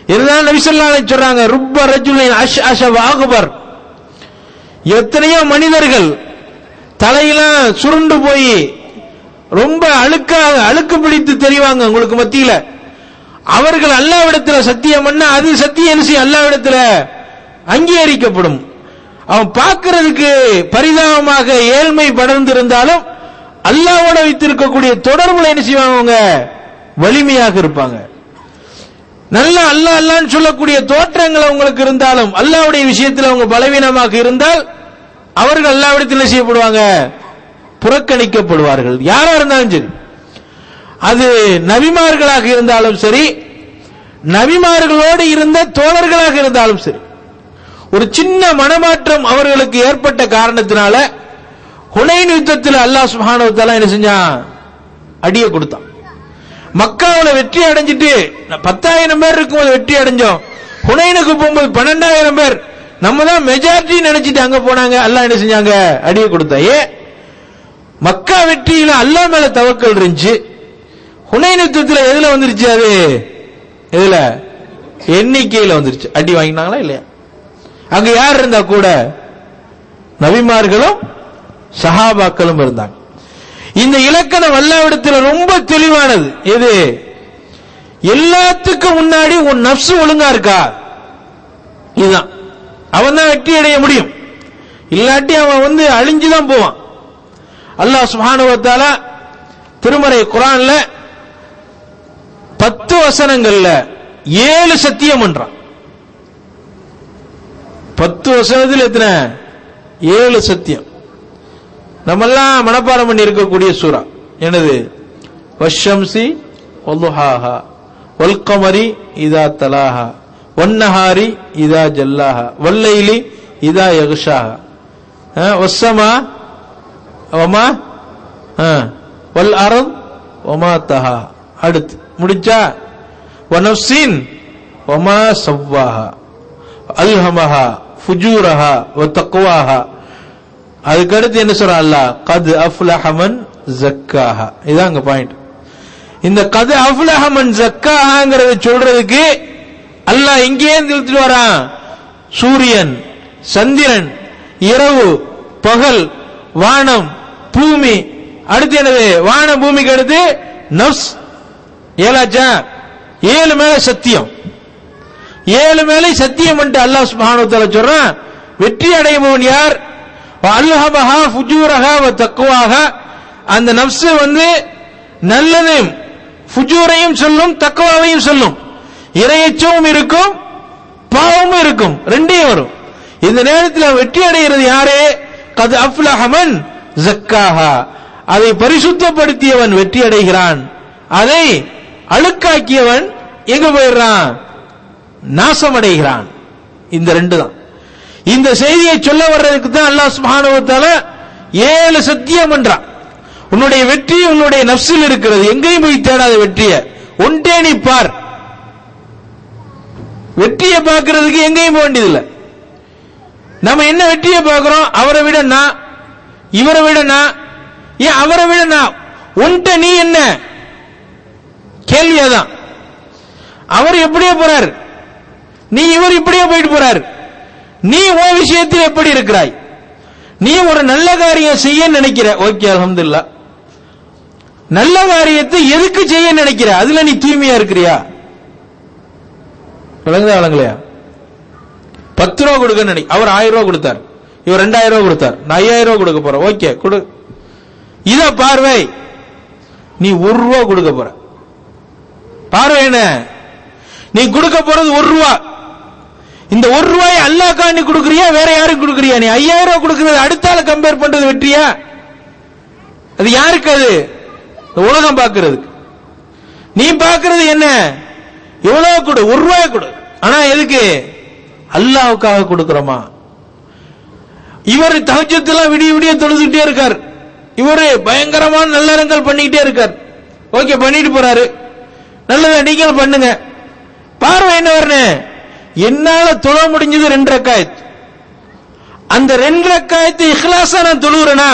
இதுதான் நபிசல்லாலை சொல்றாங்க ருப்ப ரஜுலின் அஷ் அஷவ் அக்பர் எத்தனையோ மனிதர்கள் தலையெல்லாம் சுருண்டு போய் ரொம்ப அழுக்காக அழுக்கு பிடித்து தெரிவாங்க உங்களுக்கு மத்தியில அவர்கள் அல்லாவிடத்துல சத்தியம் பண்ண அது சத்திய அரிசி அல்லாவிடத்துல அங்கீகரிக்கப்படும் அவன் பார்க்கிறதுக்கு பரிதாபமாக ஏழ்மை படர்ந்து இருந்தாலும் அல்லாவோட வைத்திருக்கக்கூடிய தொடர்புல என்ன செய்வாங்க அவங்க வலிமையாக இருப்பாங்க நல்ல அல்லா அல்லான்னு சொல்லக்கூடிய தோற்றங்கள் அவங்களுக்கு இருந்தாலும் அல்லாவுடைய விஷயத்தில் அவங்க பலவீனமாக இருந்தால் அவர்கள் அல்லாவிடத்தில் என்ன செய்யப்படுவாங்க புறக்கணிக்கப்படுவார்கள் யாரா இருந்தாலும் சரி அது நபிமார்களாக இருந்தாலும் சரி நபிமார்களோடு இருந்த தோழர்களாக இருந்தாலும் சரி ஒரு சின்ன மனமாற்றம் அவர்களுக்கு ஏற்பட்ட காரணத்தினால ஹுனைன் யுத்தத்தில் அல்லாஹ் சுப்ஹானஹு வ தஆலா என்ன செஞ்சான் அடியை கொடுத்தான் மக்காவுல வெற்றி அடைஞ்சிட்டு பத்தாயிரம் பேர் இருக்கும்போது வெற்றி அடைஞ்சோம் ஹுனைனுக்கு போகும்போது பன்னெண்டாயிரம் பேர் நம்ம தான் மெஜாரிட்டி நினைச்சிட்டு அங்க போனாங்க அல்லாஹ் என்ன செஞ்சாங்க அடியை கொடுத்தா ஏன் மக்கா வெற்றியில அல்லாஹ் மேல தவக்கல் இருந்துச்சு ஹுனைன் யுத்தத்தில் எதுல வந்துருச்சு அது எதுல எண்ணிக்கையில வந்துருச்சு அடி வாங்கினாங்களா இல்லையா அங்க யார் இருந்தா கூட நபிமார்களும் சஹாபாக்களும் இருந்தாங்க இந்த இலக்கணம் அல்லாவிடத்தில் ரொம்ப தெளிவானது எது எல்லாத்துக்கும் முன்னாடி உன் நப்சு ஒழுங்கா இருக்கா இதுதான் அவன் தான் வெற்றி அடைய முடியும் இல்லாட்டி அவன் வந்து அழிஞ்சுதான் போவான் அல்லாஹ் சுபானுவத்தால திருமறை குரான்ல பத்து வசனங்கள்ல ஏழு சத்தியம் பண்றான் பத்து வசனத்தில் எத்தனை ஏழு சத்தியம் நம்மெல்லாம் மனப்பாடம் பண்ணி இருக்கக்கூடிய சூறா எனது வஷம்சி ஒல்லுஹாஹா ஒல்கமரி இதா தலாஹா ஒன்னஹாரி இதா ஜல்லாஹா வல்லைலி இதா யகுஷாஹா வசமா ஒமா வல் அரத் ஒமா தஹா அடுத்து முடிச்சா வனப்சின் ஒமா சவ்வாஹா அல்ஹமஹா ஃபுஜூரஹா வ தக்வாஹா அதுக்கடுத்து என்ன சொல்ற அல்லாஹ் கது அஃப்லஹமன் ஜக்காஹா இதான் அங்க பாயிண்ட் இந்த கது அஃப்லஹமன் ஜக்காஹாங்கிறத சொல்றதுக்கு அல்லாஹ் இங்கேயே நிறுத்திட்டு வரான் சூரியன் சந்திரன் இரவு பகல் வானம் பூமி அடுத்து என்னது வான பூமிக்கு அடுத்து நப்ஸ் ஏழாச்சா ஏழு மேல சத்தியம் ஏழு மேலே சத்தியம் என்று அல்லாஹ் சுப்ஹானஹு தஆலா சொல்றான் வெற்றி அடைபவன் யார் அல்ஹபஹா ஃபுஜூரஹா வ தக்வாஹா அந்த நப்ஸ் வந்து நல்லதையும் ஃபுஜூரையும் சொல்லும் தக்வாவையும் சொல்லும் இரையச்சமும் இருக்கும் பாவமும் இருக்கும் ரெண்டையும் வரும் இந்த நேரத்தில் வெற்றி அடைகிறது யாரே கது அஃப்லஹமன் ஜக்காஹா அதை பரிசுத்தப்படுத்தியவன் வெற்றி அடைகிறான் அதை அழுக்காக்கியவன் எங்க போயிடுறான் நாசமடைகிறான் இந்த ரெண்டு தான் இந்த செய்தியை சொல்ல வர்றதுக்கு தான் அல்லாஹ் சுப்ஹானஹு வ தஆலா ஏழு சத்தியம் பண்றான் உன்னுடைய வெற்றி உன்னுடைய நப்சில் இருக்கிறது எங்கேயும் போய் தேடாத வெற்றியை ஒன்றே நீ பார் வெற்றியை பார்க்கிறதுக்கு எங்கேயும் போக வேண்டியதில்லை நம்ம என்ன வெற்றியை பார்க்கிறோம் அவரை விட நான் இவரை விட நான் ஏன் அவரை விட நான் உன்ட்ட நீ என்ன கேள்வியாதான் அவர் எப்படியோ போறார் நீ இவர் இப்படியே போயிட்டு போறார் நீ உன் விஷயத்தில் எப்படி இருக்கிறாய் நீ ஒரு நல்ல காரியம் செய்ய நினைக்கிற ஓகே அலமதுல்லா நல்ல காரியத்தை எதுக்கு செய்ய நினைக்கிற அதுல நீ தூய்மையா இருக்கிறியா விளங்குதா விளங்கலையா பத்து ரூபா கொடுக்க நினை அவர் ஆயிரம் ரூபா கொடுத்தார் இவர் ரெண்டாயிரம் ரூபா கொடுத்தார் நான் ஐயாயிரம் ரூபா கொடுக்க போறேன் ஓகே கொடு இத பார்வை நீ ஒரு ரூபா கொடுக்க போற பார்வை என்ன நீ கொடுக்க போறது ஒரு ரூபா இந்த ஒரு ரூபாய் அல்லாக்கா நீ கொடுக்கறியா வேற யாருக்கு கொடுக்கறியா நீ ஐயாயிரம் ரூபாய் கொடுக்கறது அடுத்தால கம்பேர் பண்றது வெற்றியா அது யாருக்கு அது இந்த உலகம் பார்க்கிறதுக்கு நீ பார்க்கிறது என்ன எவ்வளவு கொடு ஒரு ரூபாய் கொடு ஆனா எதுக்கு அல்லாவுக்காக கொடுக்கிறோமா இவர் தகச்சத்தெல்லாம் விடிய விடிய தொழுதுகிட்டே இருக்கார் இவரு பயங்கரமான நல்லறங்கள் பண்ணிக்கிட்டே இருக்கார் ஓகே பண்ணிட்டு போறாரு நல்லதை நீங்கள் பண்ணுங்க பார்வை என்ன வரணும் என்னால தொழ முடிஞ்சது ரெண்டு ரக்காயத் அந்த ரெண்டு ரக்காயத்து இஹ்லாசா நான் தொழுகிறேனா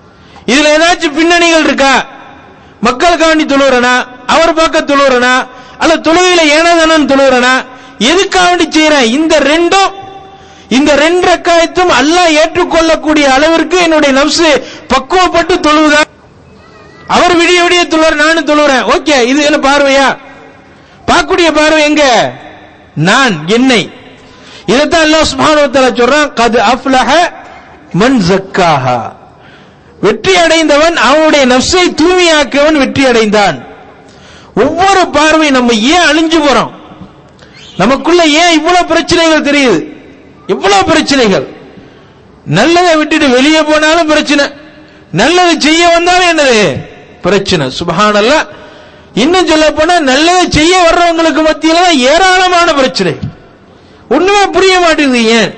இதுல ஏதாச்சும் பின்னணிகள் இருக்கா மக்களுக்காண்டி தொழுகிறேனா அவர் பார்க்க தொழுகிறேனா அல்ல தொழுகையில ஏனதானு தொழுகிறனா எதுக்காக வேண்டி செய்யறேன் இந்த ரெண்டும் இந்த ரெண்டு ரக்காயத்தும் அல்லாஹ் ஏற்றுக்கொள்ளக்கூடிய அளவிற்கு என்னுடைய நப்சு பக்குவப்பட்டு தொழுவுதா அவர் விடிய விடிய தொழுவார் நானும் தொழுகிறேன் ஓகே இது என்ன பார்வையா பார்க்கக்கூடிய பார்வை எங்க நான் என்னை இதைத்தான் அல்லாஹ் சுப்ஹானஹு வ தஆலா சொல்றான் கது அஃப்லஹ மன் ஜக்காஹா வெற்றி அடைந்தவன் அவனுடைய நப்சை தூய்மையாக்கியவன் வெற்றி அடைந்தான் ஒவ்வொரு பார்வை நம்ம ஏன் அழிஞ்சு போறோம் நமக்குள்ள ஏன் இவ்வளவு பிரச்சனைகள் தெரியுது இவ்வளவு பிரச்சனைகள் நல்லதை விட்டுட்டு வெளியே போனாலும் பிரச்சனை நல்லது செய்ய வந்தாலும் என்னது பிரச்சனை சுபஹானல்லா இன்னும் சொல்ல போனா நல்லதை செய்ய வர்றவங்களுக்கு மத்தியில தான் ஏராளமான பிரச்சனை ஒண்ணுமே புரிய மாட்டேங்குது ஏன்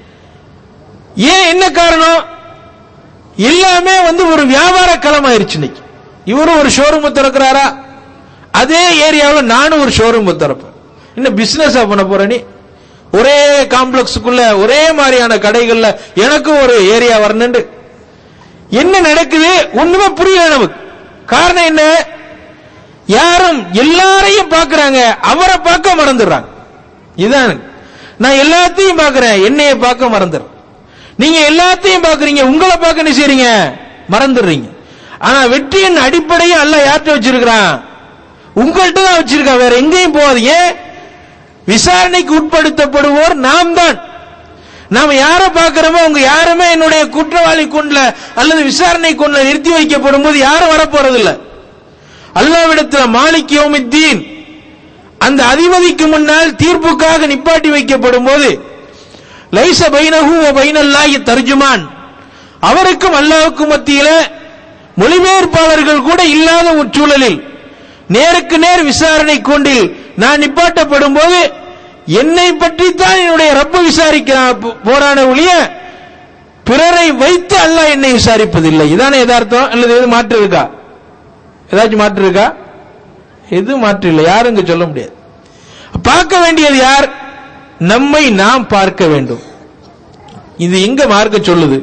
ஏன் என்ன காரணம் எல்லாமே வந்து ஒரு வியாபார களம் ஆயிருச்சு இன்னைக்கு இவரும் ஒரு ஷோரூம் திறக்கிறாரா அதே ஏரியாவில் நானும் ஒரு ஷோரூம் திறப்பேன் என்ன பிசினஸ் பண்ண போற நீ ஒரே காம்ப்ளெக்ஸுக்குள்ள ஒரே மாதிரியான கடைகள்ல எனக்கும் ஒரு ஏரியா வரணுண்டு என்ன நடக்குது ஒண்ணுமே புரியல நமக்கு காரணம் என்ன யாரும் எல்லாரையும் பார்க்கறாங்க அவரை பார்க்க மறந்துடுறாங்க இதுதான் நான் எல்லாத்தையும் பார்க்கறேன் என்னைய பார்க்க மறந்துடுறேன் நீங்க எல்லாத்தையும் பார்க்கறீங்க உங்களை பார்க்க என்ன செய்றீங்க மறந்துடுறீங்க ஆனா வெற்றியின் அடிப்படையை அல்ல யார்கிட்ட வச்சிருக்கிறான் உங்கள்கிட்ட தான் வச்சிருக்கான் வேற எங்கேயும் போகாதீங்க விசாரணைக்கு உட்படுத்தப்படுவோர் நாம் தான் நாம யார பார்க்கிறோமோ அவங்க யாருமே என்னுடைய குற்றவாளி கொண்டுல அல்லது விசாரணை கொண்டுல நிறுத்தி வைக்கப்படும் போது யாரும் வரப்போறது இல்ல அல்லாவிடத்துல மாலிக் யோமித்தீன் அந்த அதிபதிக்கு முன்னால் தீர்ப்புக்காக நிப்பாட்டி வைக்கப்படும் போது லைச பைனஹு வ பைனல்லாஹி தர்ஜுமான் அவருக்கும் அல்லாஹ்வுக்கும் மத்தியில மொழிபெயர்ப்பாளர்கள் கூட இல்லாத ஒரு சூழலில் நேருக்கு நேர் விசாரணை கொண்டில் நான் நிப்பாட்டப்படும் போது என்னை பற்றித்தான் என்னுடைய ரப்பு விசாரிக்கிறான் போ- போறான ஒழிய பிறரை வைத்து அல்லாஹ் என்னை விசாரிப்பதில்லை இதானே யதார்த்தம் அல்லது எது மாற்று இருக்கா ஏதாச்சும் மாற்று இருக்கா எது மாற்று இல்லை யாரும் இங்க சொல்ல முடியாது பார்க்க வேண்டியது யார் நம்மை நாம் பார்க்க வேண்டும் இது எங்க மார்க்க சொல்லுது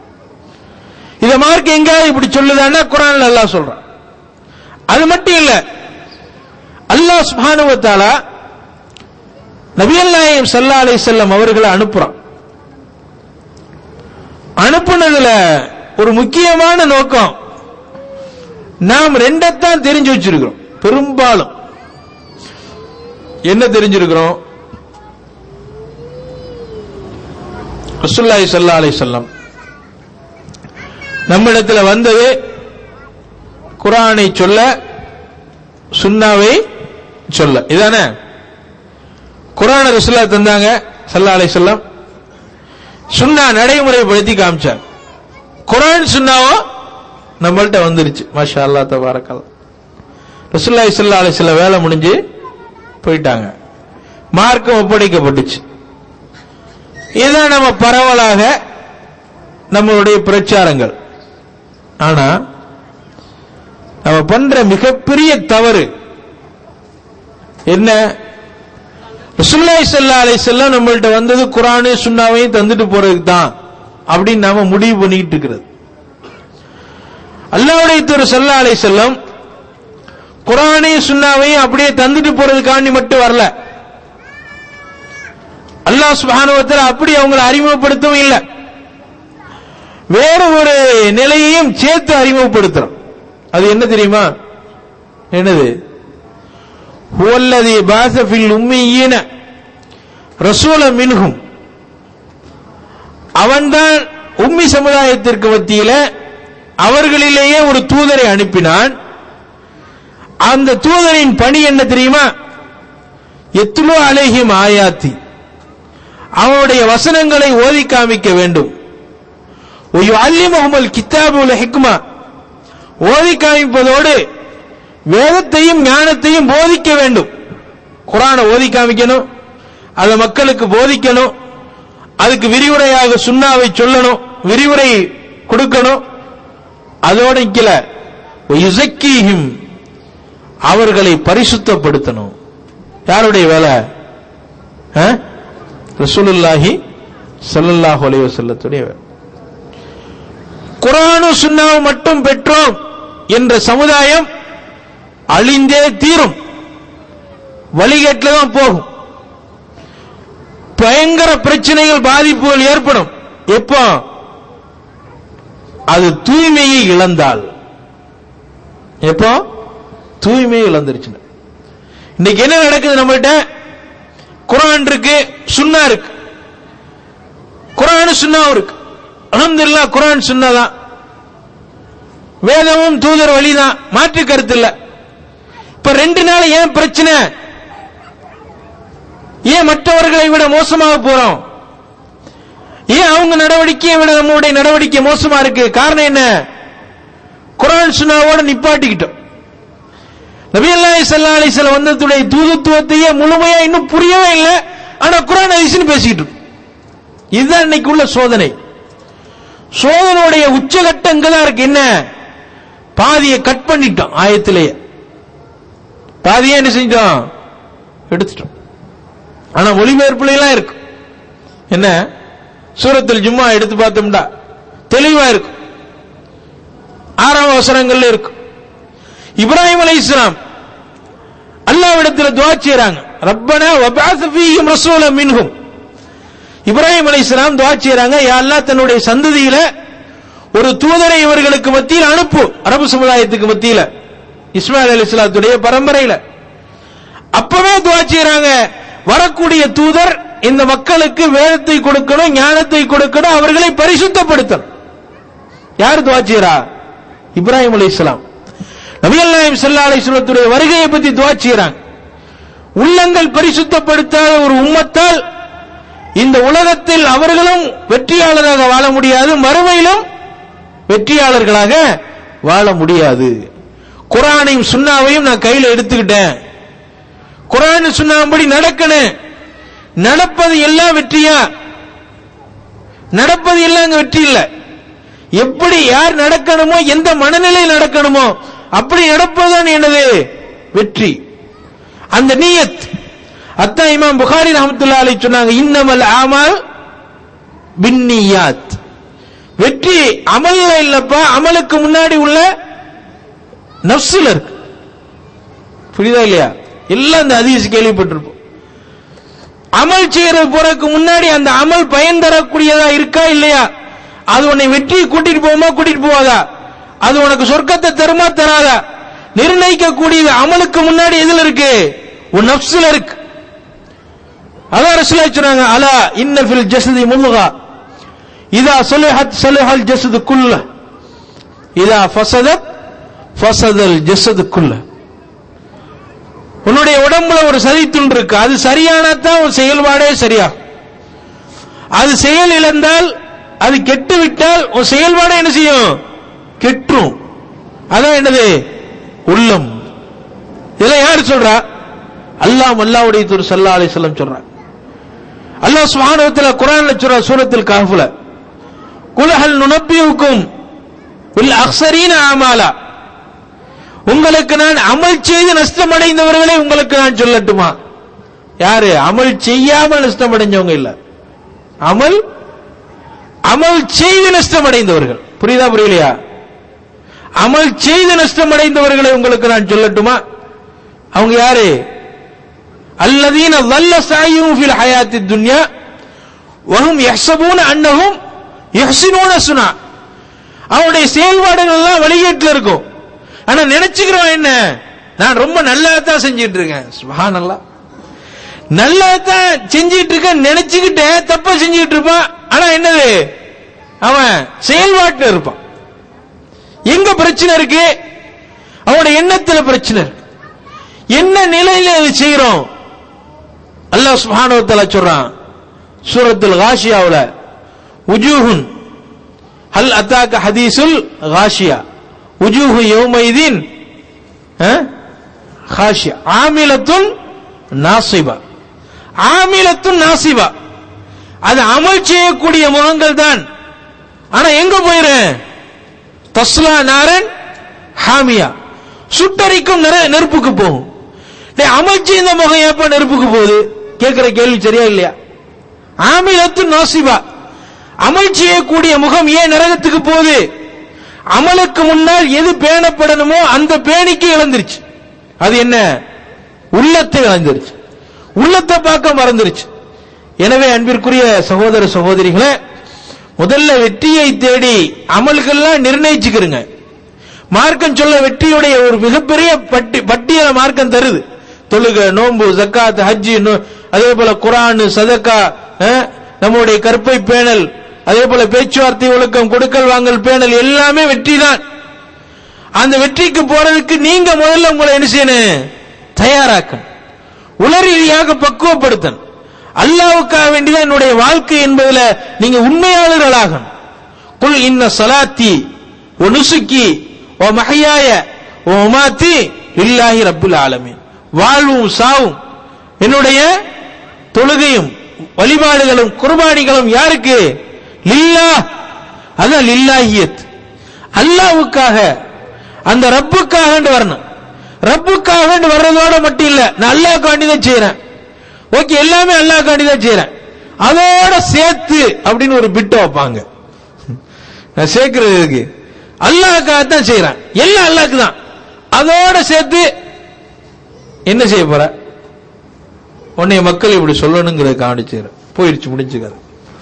இத மார்க்க எங்கேயாவது இப்படி சொல்லுதான்னா குரான்ல அல்லாஹ் சொல்றான் அது மட்டும் இல்ல அல்லாஹ் சுப்ஹானஹு வ தஆலா நபிகள் நாயகம் ஸல்லல்லாஹு அலைஹி வஸல்லம் அவர்களை அனுப்புறான் அனுப்புனதுல ஒரு முக்கியமான நோக்கம் நாம் ரெண்டத்தான் தெரிஞ்சு வச்சிருக்கிறோம் பெரும்பாலும் என்ன தெரிஞ்சிருக்கிறோம் ரசூலுல்லாஹி ஸல்லல்லாஹு அலைஹி வஸல்லம் நம்மிடத்தில் வந்தது குரானை சொல்ல சுன்னாவை சொல்ல இதானே குரான ரசூல்லா தந்தாங்க ஸல்லல்லாஹு அலைஹி வஸல்லம் சுன்னா நடைமுறைப்படுத்தி காமிச்சார் குரான் சுன்னாவோ நம்மள்ட்ட வந்துருச்சு மாஷா அல்லாஹ் தபாரக்கல்லா ரசூலுல்லாஹி ஸல்லல்லாஹு அலைஹி வஸல்லம் வேலை முடிஞ்சு போயிட்டாங்க மார்க்கம் ஒப்படைக்கப்பட்டுச்சு இதுதான் நம்ம பரவலாக நம்மளுடைய பிரச்சாரங்கள் ஆனா நம்ம பண்ற மிகப்பெரிய தவறு என்ன ரசூலுல்லாஹி ஸல்லல்லாஹு அலைஹி வஸல்லம் நம்மள்ட்ட வந்தது குர்ஆனே சுன்னாவையும் தந்துட்டு போறதுக்கு தான் அப்படின்னு நாம முடிவு பண்ணிட்டு இருக்கிறது அல்லாஹ்வுடைய தூதர் ஸல்லல்லாஹு அலைஹி வஸல்லம் குர்ஆனையும் சுன்னாவையும் அப்படியே தந்துட்டு போறதுக்காண்டி மட்டும் வரல அல்லாஹ் சுப்ஹானஹு வ தஆலா அப்படி அவங்களை அறிமுகப்படுத்தவும் இல்லை வேற ஒரு நிலையையும் சேர்த்து அறிமுகப்படுத்துறோம் அது என்ன தெரியுமா என்னது ஹுவல்லதி பாஸ ஃபில் உம்மீன ரசூல மின்ஹும் அவன்தான் உம்மி சமுதாயத்திற்கு மத்தியில அவர்களிலேயே ஒரு தூதரை அனுப்பினான் அந்த தூதரின் பணி என்ன தெரியுமா எத்துலோ அலைஹிம் ஆயாத்தி அவனுடைய வசனங்களை ஓதி காமிக்க வேண்டும் அல்லிமஹுமல் கித்தாபுல் ஹிக்மா ஓதி காமிப்பதோடு வேதத்தையும் ஞானத்தையும் போதிக்க வேண்டும் குரானை ஓதி காமிக்கணும் அதை மக்களுக்கு போதிக்கணும் அதுக்கு விரிவுரையாக சுண்ணாவை சொல்லணும் விரிவுரை கொடுக்கணும் அதோட இக்கல யுசக்கீஹிம் அவர்களை பரிசுத்தப்படுத்தணும் யாருடைய வேலை ஆ? ரசூலுல்லாஹி ஸல்லல்லாஹு அலைஹி வஸல்லத்துடைய வேலை குரானும் சுன்னாவும் மட்டும் பெற்றோம் என்ற சமுதாயம் அழிந்தே தீரும் வழிகேட்டில் தான் போகும் பயங்கர பிரச்சனைகள் பாதிப்புகள் ஏற்படும் எப்போ அது தூய்மையை இழந்தால் எப்போ தூய்மையை இழந்துருச்சு இன்னைக்கு என்ன நடக்குது நம்மகிட்ட குரான் இருக்கு சுன்னா இருக்கு குரான் சுன்னாவும் இருக்கு அலமதுல்லா குரான் சுன்னா தான் வேதமும் தூதர் வழிதான் மாற்று கருத்து இல்ல இப்ப ரெண்டு நாள் ஏன் பிரச்சனை ஏன் மற்றவர்களை விட மோசமாக போறோம் ஏன் அவங்க நடவடிக்கையை விட நம்மளுடைய நடவடிக்கை மோசமா இருக்கு காரணம் என்ன குரான் சுனாவோட நிப்பாட்டிக்கிட்டோம் நபியல்லாஹி ஸல்லல்லாஹு அலைஹி வஸல்லம் வந்ததுடைய தூதுத்துவத்தையே முழுமையா இன்னும் புரியவே இல்லை ஆனா குரான் ஹதீஸ்னு பேசிக்கிட்டு இருக்கோம். இதுதான் இன்னைக்கு உள்ள சோதனை சோதனையுடைய உச்சகட்டம் இங்கதான் இருக்கு என்ன பாதியை கட் பண்ணிட்டோம் ஆயத்திலேயே பாதியை என்ன செஞ்சோம் எடுத்துட்டோம் ஆனா மொழிபெயர்ப்புல எல்லாம் இருக்கு என்ன சூரத்தில் ஜும்மா எடுத்து பார்த்தோம்டா தெளிவா இருக்கும் ஆறாம் அவசரங்கள்ல இருக்கு இப்ராஹிம் அலை இஸ்லாம் அல்லாவிடத்தில் துவா செய்றாங்க ரப்பனா வபாஸ் ஃபீஹிம் ரசூல மின்ஹும் இப்ராஹிம் அலை இஸ்லாம் துவா செய்றாங்க யா அல்லாஹ் தன்னுடைய சந்ததியில ஒரு தூதரை இவர்களுக்கு மத்தியில் அனுப்பு அரபு சமுதாயத்துக்கு மத்தியில இஸ்மாயில் அலி இஸ்லாத்துடைய பரம்பரையில அப்பவே துவா செய்றாங்க வரக்கூடிய தூதர் இந்த மக்களுக்கு வேதத்தை கொடுக்கணும் ஞானத்தை கொடுக்கணும் அவர்களை பரிசுத்தப்படுத்தணும் யார் துவா செய்றா இப்ராஹிம் அலி இஸ்லாம் நபிகள் நாயம் ஸல்லல்லாஹு அலைஹி வஸல்லத்துடைய வருகையை பத்தி துவா செய்றாங்க உள்ளங்கள் பரிசுத்தப்படுத்தாத ஒரு உம்மத்தால் இந்த உலகத்தில் அவர்களும் வெற்றியாளராக வாழ முடியாது மறுமையிலும் வெற்றியாளர்களாக வாழ முடியாது குரானையும் சுண்ணாவையும் நான் கையில எடுத்துக்கிட்டேன் குரான் சுண்ணாம்படி நடக்கணும் நடப்பது எல்லாம் வெற்றியா நடப்பது எல்லாம் அங்க வெற்றி இல்ல எப்படி யார் நடக்கணுமோ எந்த மனநிலையில் நடக்கணுமோ அப்படி நடப்பதுதான் என்னது வெற்றி அந்த நீயத் அத்தான் இமாம் புகாரி ரஹமத்துல்லா அலைஹி சொன்னாங்க இன்னமல் ஆமால் பின்னியாத் வெற்றி அமல்ல இல்லப்பா அமலுக்கு முன்னாடி உள்ள நப்சுல இருக்கு புரியுதா இல்லையா எல்லாம் அந்த ஹதீஸ் கேள்விப்பட்டிருப்போம் அமல் செய்யறது போறதுக்கு முன்னாடி அந்த அமல் பயன் தரக்கூடியதா இருக்கா இல்லையா அது உன்னை வெற்றி கூட்டிட்டு போகுமா கூட்டிட்டு போவாதா அது உனக்கு சொர்க்கத்தை தருமா தராதா நிர்ணயிக்கக்கூடியது அமலுக்கு முன்னாடி எதுல இருக்கு உன் நப்சுல இருக்கு அதான் ரசூலா சொன்னாங்க அலா இன்ன ஃபில் ஜஸதி முல்லுகா இதா சலிஹத் சலிஹல் ஜஸது குல்ல இதா ஃபசதத் ஃபசதல் ஜஸது குல்ல உன்னுடைய உடம்புல ஒரு சதித்துண்டு இருக்கு அது சரியானதான் உன் செயல்பாடே சரியாகும் அது செயல் இழந்தால் அது கெட்டு விட்டால் உன் செயல்பாடு என்ன செய்யும் கெற்றும் அதான் என்னது உள்ளம் இதெல்லாம் யார் சொல்றா அல்லாஹ் அல்லாவுடைய தூர் சல்லா அலிஸ்லாம் சொல்றான் அல்லாஹ் சுப்ஹானஹு குரான்ல சொல்ற சூரத்தில் கஹஃப்ல குலஹல் நுனப்பியுக்கும் வில் அக்ஸரீன ஆமாலா உங்களுக்கு நான் அமல் செய்து நஷ்டமடைந்தவர்களை உங்களுக்கு நான் சொல்லட்டுமா யாரு அமல் செய்யாம நஷ்டமடைஞ்சவங்க இல்ல அமல் அமல் செய்து நஷ்டமடைந்தவர்கள் புரியுதா புரியலையா அமல் செய்து நஷ்டமடைந்தவர்களை உங்களுக்கு நான் சொல்லட்டுமா அவங்க யாரு அல்லதீன வல்ல சாயும் ஃபில் ஹயாத்தி துன்யா வஹும் யஹ்சபூன அன்னஹும் யஹ்சினூன சுனா அவனுடைய செயல்பாடுகள் எல்லாம் வழிகேட்டில் இருக்கும் ஆனா நினைச்சுக்கிறோம் என்ன நான் ரொம்ப நல்லா தான் செஞ்சிட்டு இருக்கேன் சுபஹானல்லாஹ் நல்லா தான் செஞ்சிட்டு இருக்கேன் நினைச்சுக்கிட்டு தப்பா செஞ்சிட்டு இருப்பான் ஆனா என்னது அவன் செயல்பாட்டில் இருப்பான் எங்க பிரச்சனை இருக்கு அவனுடைய எண்ணத்துல பிரச்சனை இருக்கு என்ன நிலையில இது செய்யறோம் அல்லாஹ் சுப்ஹானஹு வ தஆலா சொல்றான் சூரத்துல் காஷியாவுல உஜூஹுன் ஹல் அத்தாக்க ஹதீசுல் காஷியா உஜூஹு யௌமைதீன் காஷியா ஆமிலத்துன் நாசிபா ஆமிலத்துன் நாசிபா அது அமல் செய்யக்கூடிய முகங்கள் தான் ஆனா எங்க போயிரு தஸ்லா நாரன் ஹாமியா சுட்டரிக்கும் நிற நெருப்புக்கு போகும் டேய், அமல் செய்த முகம் ஏப்ப நெருப்புக்கு போகுது கேட்கிற கேள்வி சரியா இல்லையா ஆமிலத்து நாசிபா அமல் செய்யக்கூடிய முகம் ஏன் நரகத்துக்கு போகுது அமலுக்கு முன்னால் எது பேணப்படணுமோ அந்த பேணிக்கு இழந்துருச்சு அது என்ன உள்ளத்தை இழந்துருச்சு உள்ளத்தை பார்க்க மறந்துருச்சு எனவே அன்பிற்குரிய சகோதர சகோதரிகளே முதல்ல வெற்றியை தேடி அமல்கள்லாம் நிர்ணயிச்சுக்கிறங்க மார்க்கம் சொல்ல வெற்றியுடைய ஒரு மிகப்பெரிய பட்டி பட்டியலை மார்க்கம் தருது தொழுக நோன்பு ஜக்காத் ஹஜ்ஜி நோ- அதே போல குரான் சதக்கா அஹ், நம்முடைய கற்பை பேணல் அதே போல பேச்சுவார்த்தை ஒழுக்கம் கொடுக்கல் வாங்கல் பேணல் எல்லாமே வெற்றி தான் அந்த வெற்றிக்கு போறதுக்கு நீங்க முதல்ல உங்களை என்ன செய்யணும் தயாராக்கணும் உளரீதியாக பக்குவப்படுத்தணும் அல்லாவுக்காக வேண்டிதான் என்னுடைய வாழ்க்கை என்பதுல நீங்க உண்மையாளர்களாகணும் குல் இன்ன சலாத்தி ஒ நுசுக்கி ஓ மஹையாய ஓ உமாத்தி இல்லாஹி ரப்புல் ஆலமீன் வாழ்வும் சாவும் என்னுடைய தொழுகையும் வழிபாடுகளும் குர்பானிகளும் யாருக்கு லில்லா அதான் லில்லாஹியத் அல்லாவுக்காக அந்த ரப்புக்காக வரணும் ரப்புக்காக வர்றதோட மட்டும் இல்ல நான் அல்லாஹ்க்காண்டி தான் செய்யறேன் ஓகே எல்லாமே அல்லாஹ்க்காண்டி தான் செய்யறேன் அதோட சேர்த்து அப்படின்னு ஒரு பிட்ட வைப்பாங்க நான் சேர்க்கிறதுக்கு அல்லாஹ்க்காக தான் செய்யறேன் எல்லாம் அல்லாஹ்க்கு தான் அதோட சேர்த்து என்ன செய்ய போற உன்னைய மக்கள் இப்படி சொல்லணுங்கிறத காணிச்சுக்கிறேன் போயிடுச்சு முடிஞ்சுக்காது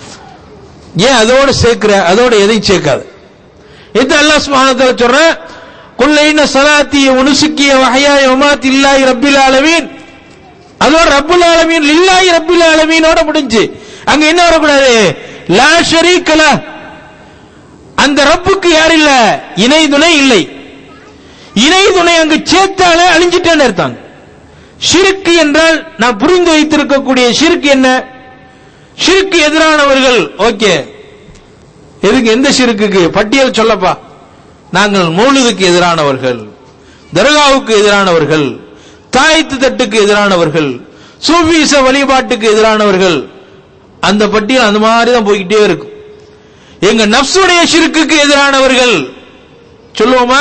ஏன் அதோட சேர்க்கிற அதோட எதையும் சேர்க்காது இது அல்லாஹ் சுப்ஹானஹு வ தஆலா சொல்றேன் குல் இன்ன ஸலாத்தி வ நுசுக்கி வ ஹயாய வ மாத்தி லில்லாஹி ரப்பில் ஆலமீன் அதோட ரப்புல் ஆலமீன் லில்லாஹி ரப்பில் ஆலமீனோட முடிஞ்சு அங்க என்ன வரக்கூடாது லா ஷரீக லஹ் அந்த ரப்புக்கு யார் இல்ல இணை துணை இல்லை இணை துணை அங்கு சேர்த்தாலே அழிஞ்சிட்டேன்னு அர்த்தம் ஷிருக்கு என்றால் நான் புரிந்து வைத்திருக்கக்கூடிய ஷிருக்கு என்ன ஷிருக்கு எதிரானவர்கள் ஓகே எதுக்கு எந்த ஷிருக்குக்கு பட்டியல் சொல்லப்பா நாங்கள் மௌலுதுக்கு எதிரானவர்கள் தர்காவுக்கு எதிரானவர்கள் தாயத்து தட்டுக்கு எதிரானவர்கள் சூஃபீச வழிபாட்டுக்கு எதிரானவர்கள் அந்த பட்டியல் அந்த மாதிரி தான் போய்கிட்டே இருக்கும் எங்க நப்சுடைய ஷிருக்குக்கு எதிரானவர்கள் சொல்லுவோமா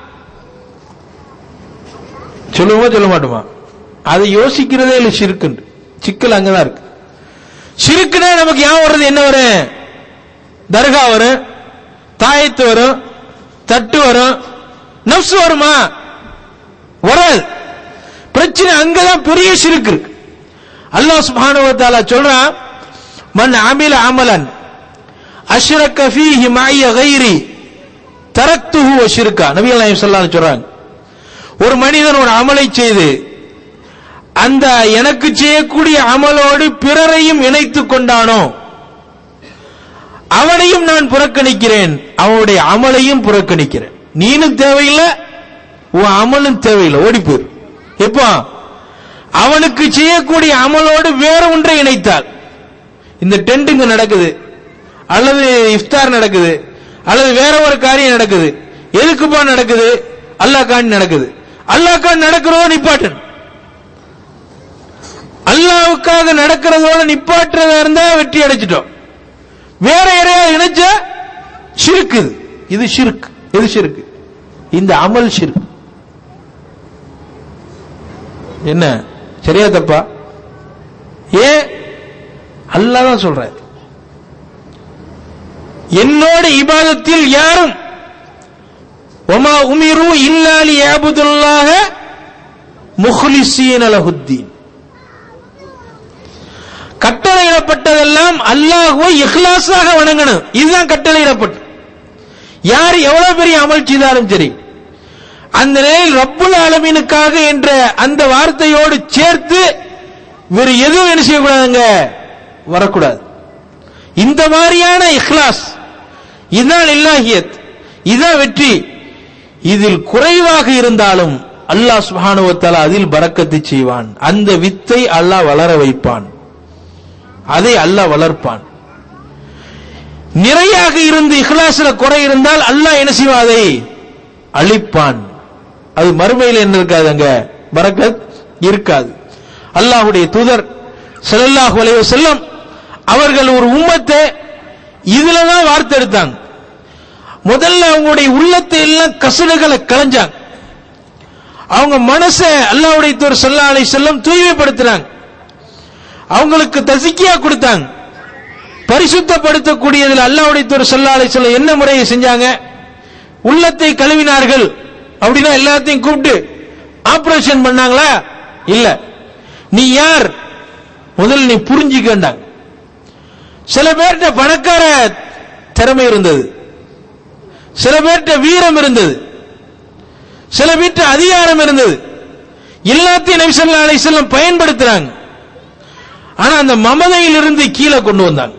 சொல்லுவோமா சொல்ல மாட்டோமா அதை யோசிக்கிறதே இல்லை ஷிருக்குன்னு சிக்கல் அங்கதான் இருக்கு ஷிருக்குனா நமக்கு ஞாபகம் வர்றது என்ன வரும் தர்கா வரும் தாயத்து வரும் தட்டு வரும் நப்சு வருமா வராது பிரச்சனை அங்கதான் பெரிய ஷிருக்கு இருக்கு அல்லாஹ் சுப்ஹானஹு வ தஆலா சொல்றான் மன் அமில அமலன் அஷ்ரக்க ஃபீஹி மஅய கைரி தரக்துஹு வ ஷிர்கா நபிகள் நாயகம் ஸல்லல்லாஹு அலைஹி சொல்றாங்க ஒரு மனிதன் ஒரு அமலை செய்து அந்த எனக்கு செய்யக்கூடிய அமலோடு பிறரையும் இணைத்துக் கொண்டானோ அவனையும் நான் புறக்கணிக்கிறேன் அவனுடைய அமலையும் புறக்கணிக்கிறேன் நீனும் தேவையில்லை உன் அமலும் தேவையில்லை ஓடி போயிரு எப்போ அவனுக்கு செய்யக்கூடிய அமலோடு வேற ஒன்றை இணைத்தால் இந்த டென்ட் இங்க நடக்குது அல்லது இஃப்தார் நடக்குது அல்லது வேற ஒரு காரியம் நடக்குது எதுக்குப்பா நடக்குது அல்லாஹ் காணி நடக்குது அல்லாஹ் காணி நடக்கிறதோ நிப்பாட்டன் அல்லாவுக்காக நடக்கிறதோட நிப்பாட்டுறதா இருந்தா வெற்றி அடைச்சிட்டோம் வேற யாரையா இணைச்ச ஷிருக்கு இது. இது ஷிர்க் எது ஷிர்க் இந்த அமல் ஷிர்க் என்ன சரியா தப்பா ஏன் அல்லாஹ் தான் சொல்ற என்னோட இபாதத்தில் யாரும் ஒமா உமிரு இல்லாலி யாபுதுல்லாக முஹ்லிசீன் அலஹுத்தீன் கட்டளையிடப்பட்டதெல்லாம் அல்லாஹுவை இஹ்லாஸாக வணங்கணும் இதுதான் கட்டளையிடப்பட்டு யார் எவ்வளவு பெரிய அமல் செய்தாலும் சரி அந்த நிலையில் ரப்புல் ஆலமீனுக்காக என்ற அந்த வார்த்தையோடு சேர்த்து வேறு எதுவும் என்ன செய்யக்கூடாதுங்க வரக்கூடாது இந்த மாதிரியான இஹ்லாஸ் இதுதான் இல்லாஹியத் இதுதான் வெற்றி இதில் குறைவாக இருந்தாலும் அல்லாஹ் சுப்ஹானஹு வ தஆலா அதில் பரக்கத்து செய்வான் அந்த வித்தை அல்லாஹ் வளர வைப்பான் அதை அல்லாஹ் வளர்ப்பான் நிறையாக இருந்து இஹ்லாஸ்ல குறை இருந்தால் அல்லாஹ் என்ன செய்வான் அதை அழிப்பான் அது மறுமையில் என்ன இருக்காது அங்க பரக்கத் இருக்காது அல்லாஹ்வுடைய தூதர் ஸல்லல்லாஹு அலைஹி வஸல்லம் அவர்கள் ஒரு உம்மத்தை இதுல தான் வார்த்தை எடுத்தாங்க முதல்ல அவங்களுடைய உள்ளத்தை எல்லாம் கசடுகளை களைஞ்சாங்க அவங்க மனசை அல்லாஹ்வுடைய தூதர் ஸல்லல்லாஹு அலைஹி வஸல்லம் தூய்மைப்படுத்துறாங்க அவங்களுக்கு தசிக்கியா கொடுத்தாங்க பரிசுத்தப்படுத்தக்கூடியதில் அல்லாஹ்வுடைய தூதர் ஸல்லல்லாஹு அலைஹி வஸல்லம் என்ன முறையை செஞ்சாங்க உள்ளத்தை கழுவினார்கள் அப்படின்னா எல்லாத்தையும் கூப்பிட்டு ஆபரேஷன் பண்ணாங்களா இல்ல நீ யார் முதல்ல நீ புரிஞ்சுக்கண்டாங்க சில பேர்கிட்ட பணக்கார திறமை இருந்தது சில பேர்கிட்ட வீரம் இருந்தது சில பேர்கிட்ட அதிகாரம் இருந்தது எல்லாத்தையும் நபி ஸல்லல்லாஹு அலைஹி வஸல்லம் பயன்படுத்துறாங்க ஆனா அந்த மமதையிலிருந்து கீழே கொண்டு வந்தாங்க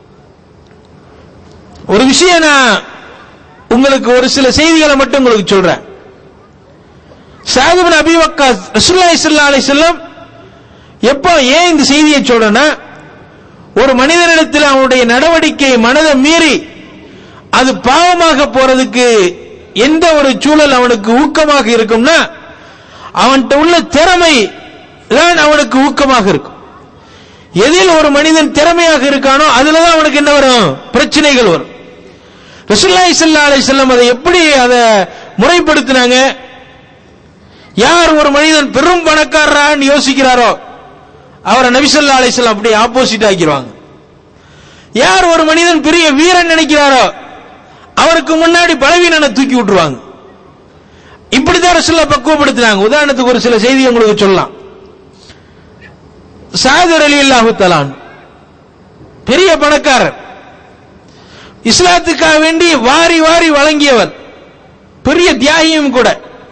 ஒரு விஷயம் நான் உங்களுக்கு ஒரு சில செய்திகளை மட்டும் உங்களுக்கு சொல்றேன் சாதுபின் அபி வக்காஸ் ரசூலுல்லாஹி ஸல்லல்லாஹு அலைஹி வஸல்லம் எப்போ ஏன் இந்த செய்தியை சொல்றேன்னா ஒரு மனிதனிடத்தில் அவனுடைய நடவடிக்கை மனதை மீறி அது பாவமாக போறதுக்கு எந்த ஒரு சூழல் அவனுக்கு ஊக்கமாக இருக்கும்னா அவன்கிட்ட உள்ள திறமை தான் அவனுக்கு ஊக்கமாக இருக்கும் எதில் ஒரு மனிதன் திறமையாக இருக்கானோ அதுலதான் அவனுக்கு என்ன வரும் பிரச்சனைகள் வரும் ரசூலுல்லாஹி ஸல்லல்லாஹு அலைஹி வஸல்லம் அதை எப்படி அதை முறைப்படுத்தினாங்க யார் ஒரு மனிதன் பெரும் பணக்காரரான்னு யோசிக்கிறாரோ அவரை நபி ஸல்லல்லாஹு அலைஹி வஸல்லம் அப்படியே ஆப்போசிட் ஆக்கிடுவாங்க யார் ஒரு மனிதன் பெரிய வீரன் நினைக்கிறாரோ அவருக்கு முன்னாடி பலவீனனை தூக்கி விட்டுருவாங்க இப்படிதான் ரசூல்லா பக்குவப்படுத்தினாங்க உதாரணத்துக்கு ஒரு சில செய்தி உங்களுக்கு சொல்லலாம் சாதர் அலி அல்லாஹு தலான் பெரிய பணக்காரர் இஸ்லாத்துக்காக வேண்டி வாரி வாரி வழங்கியவர் பெரிய தியாகியும் கூட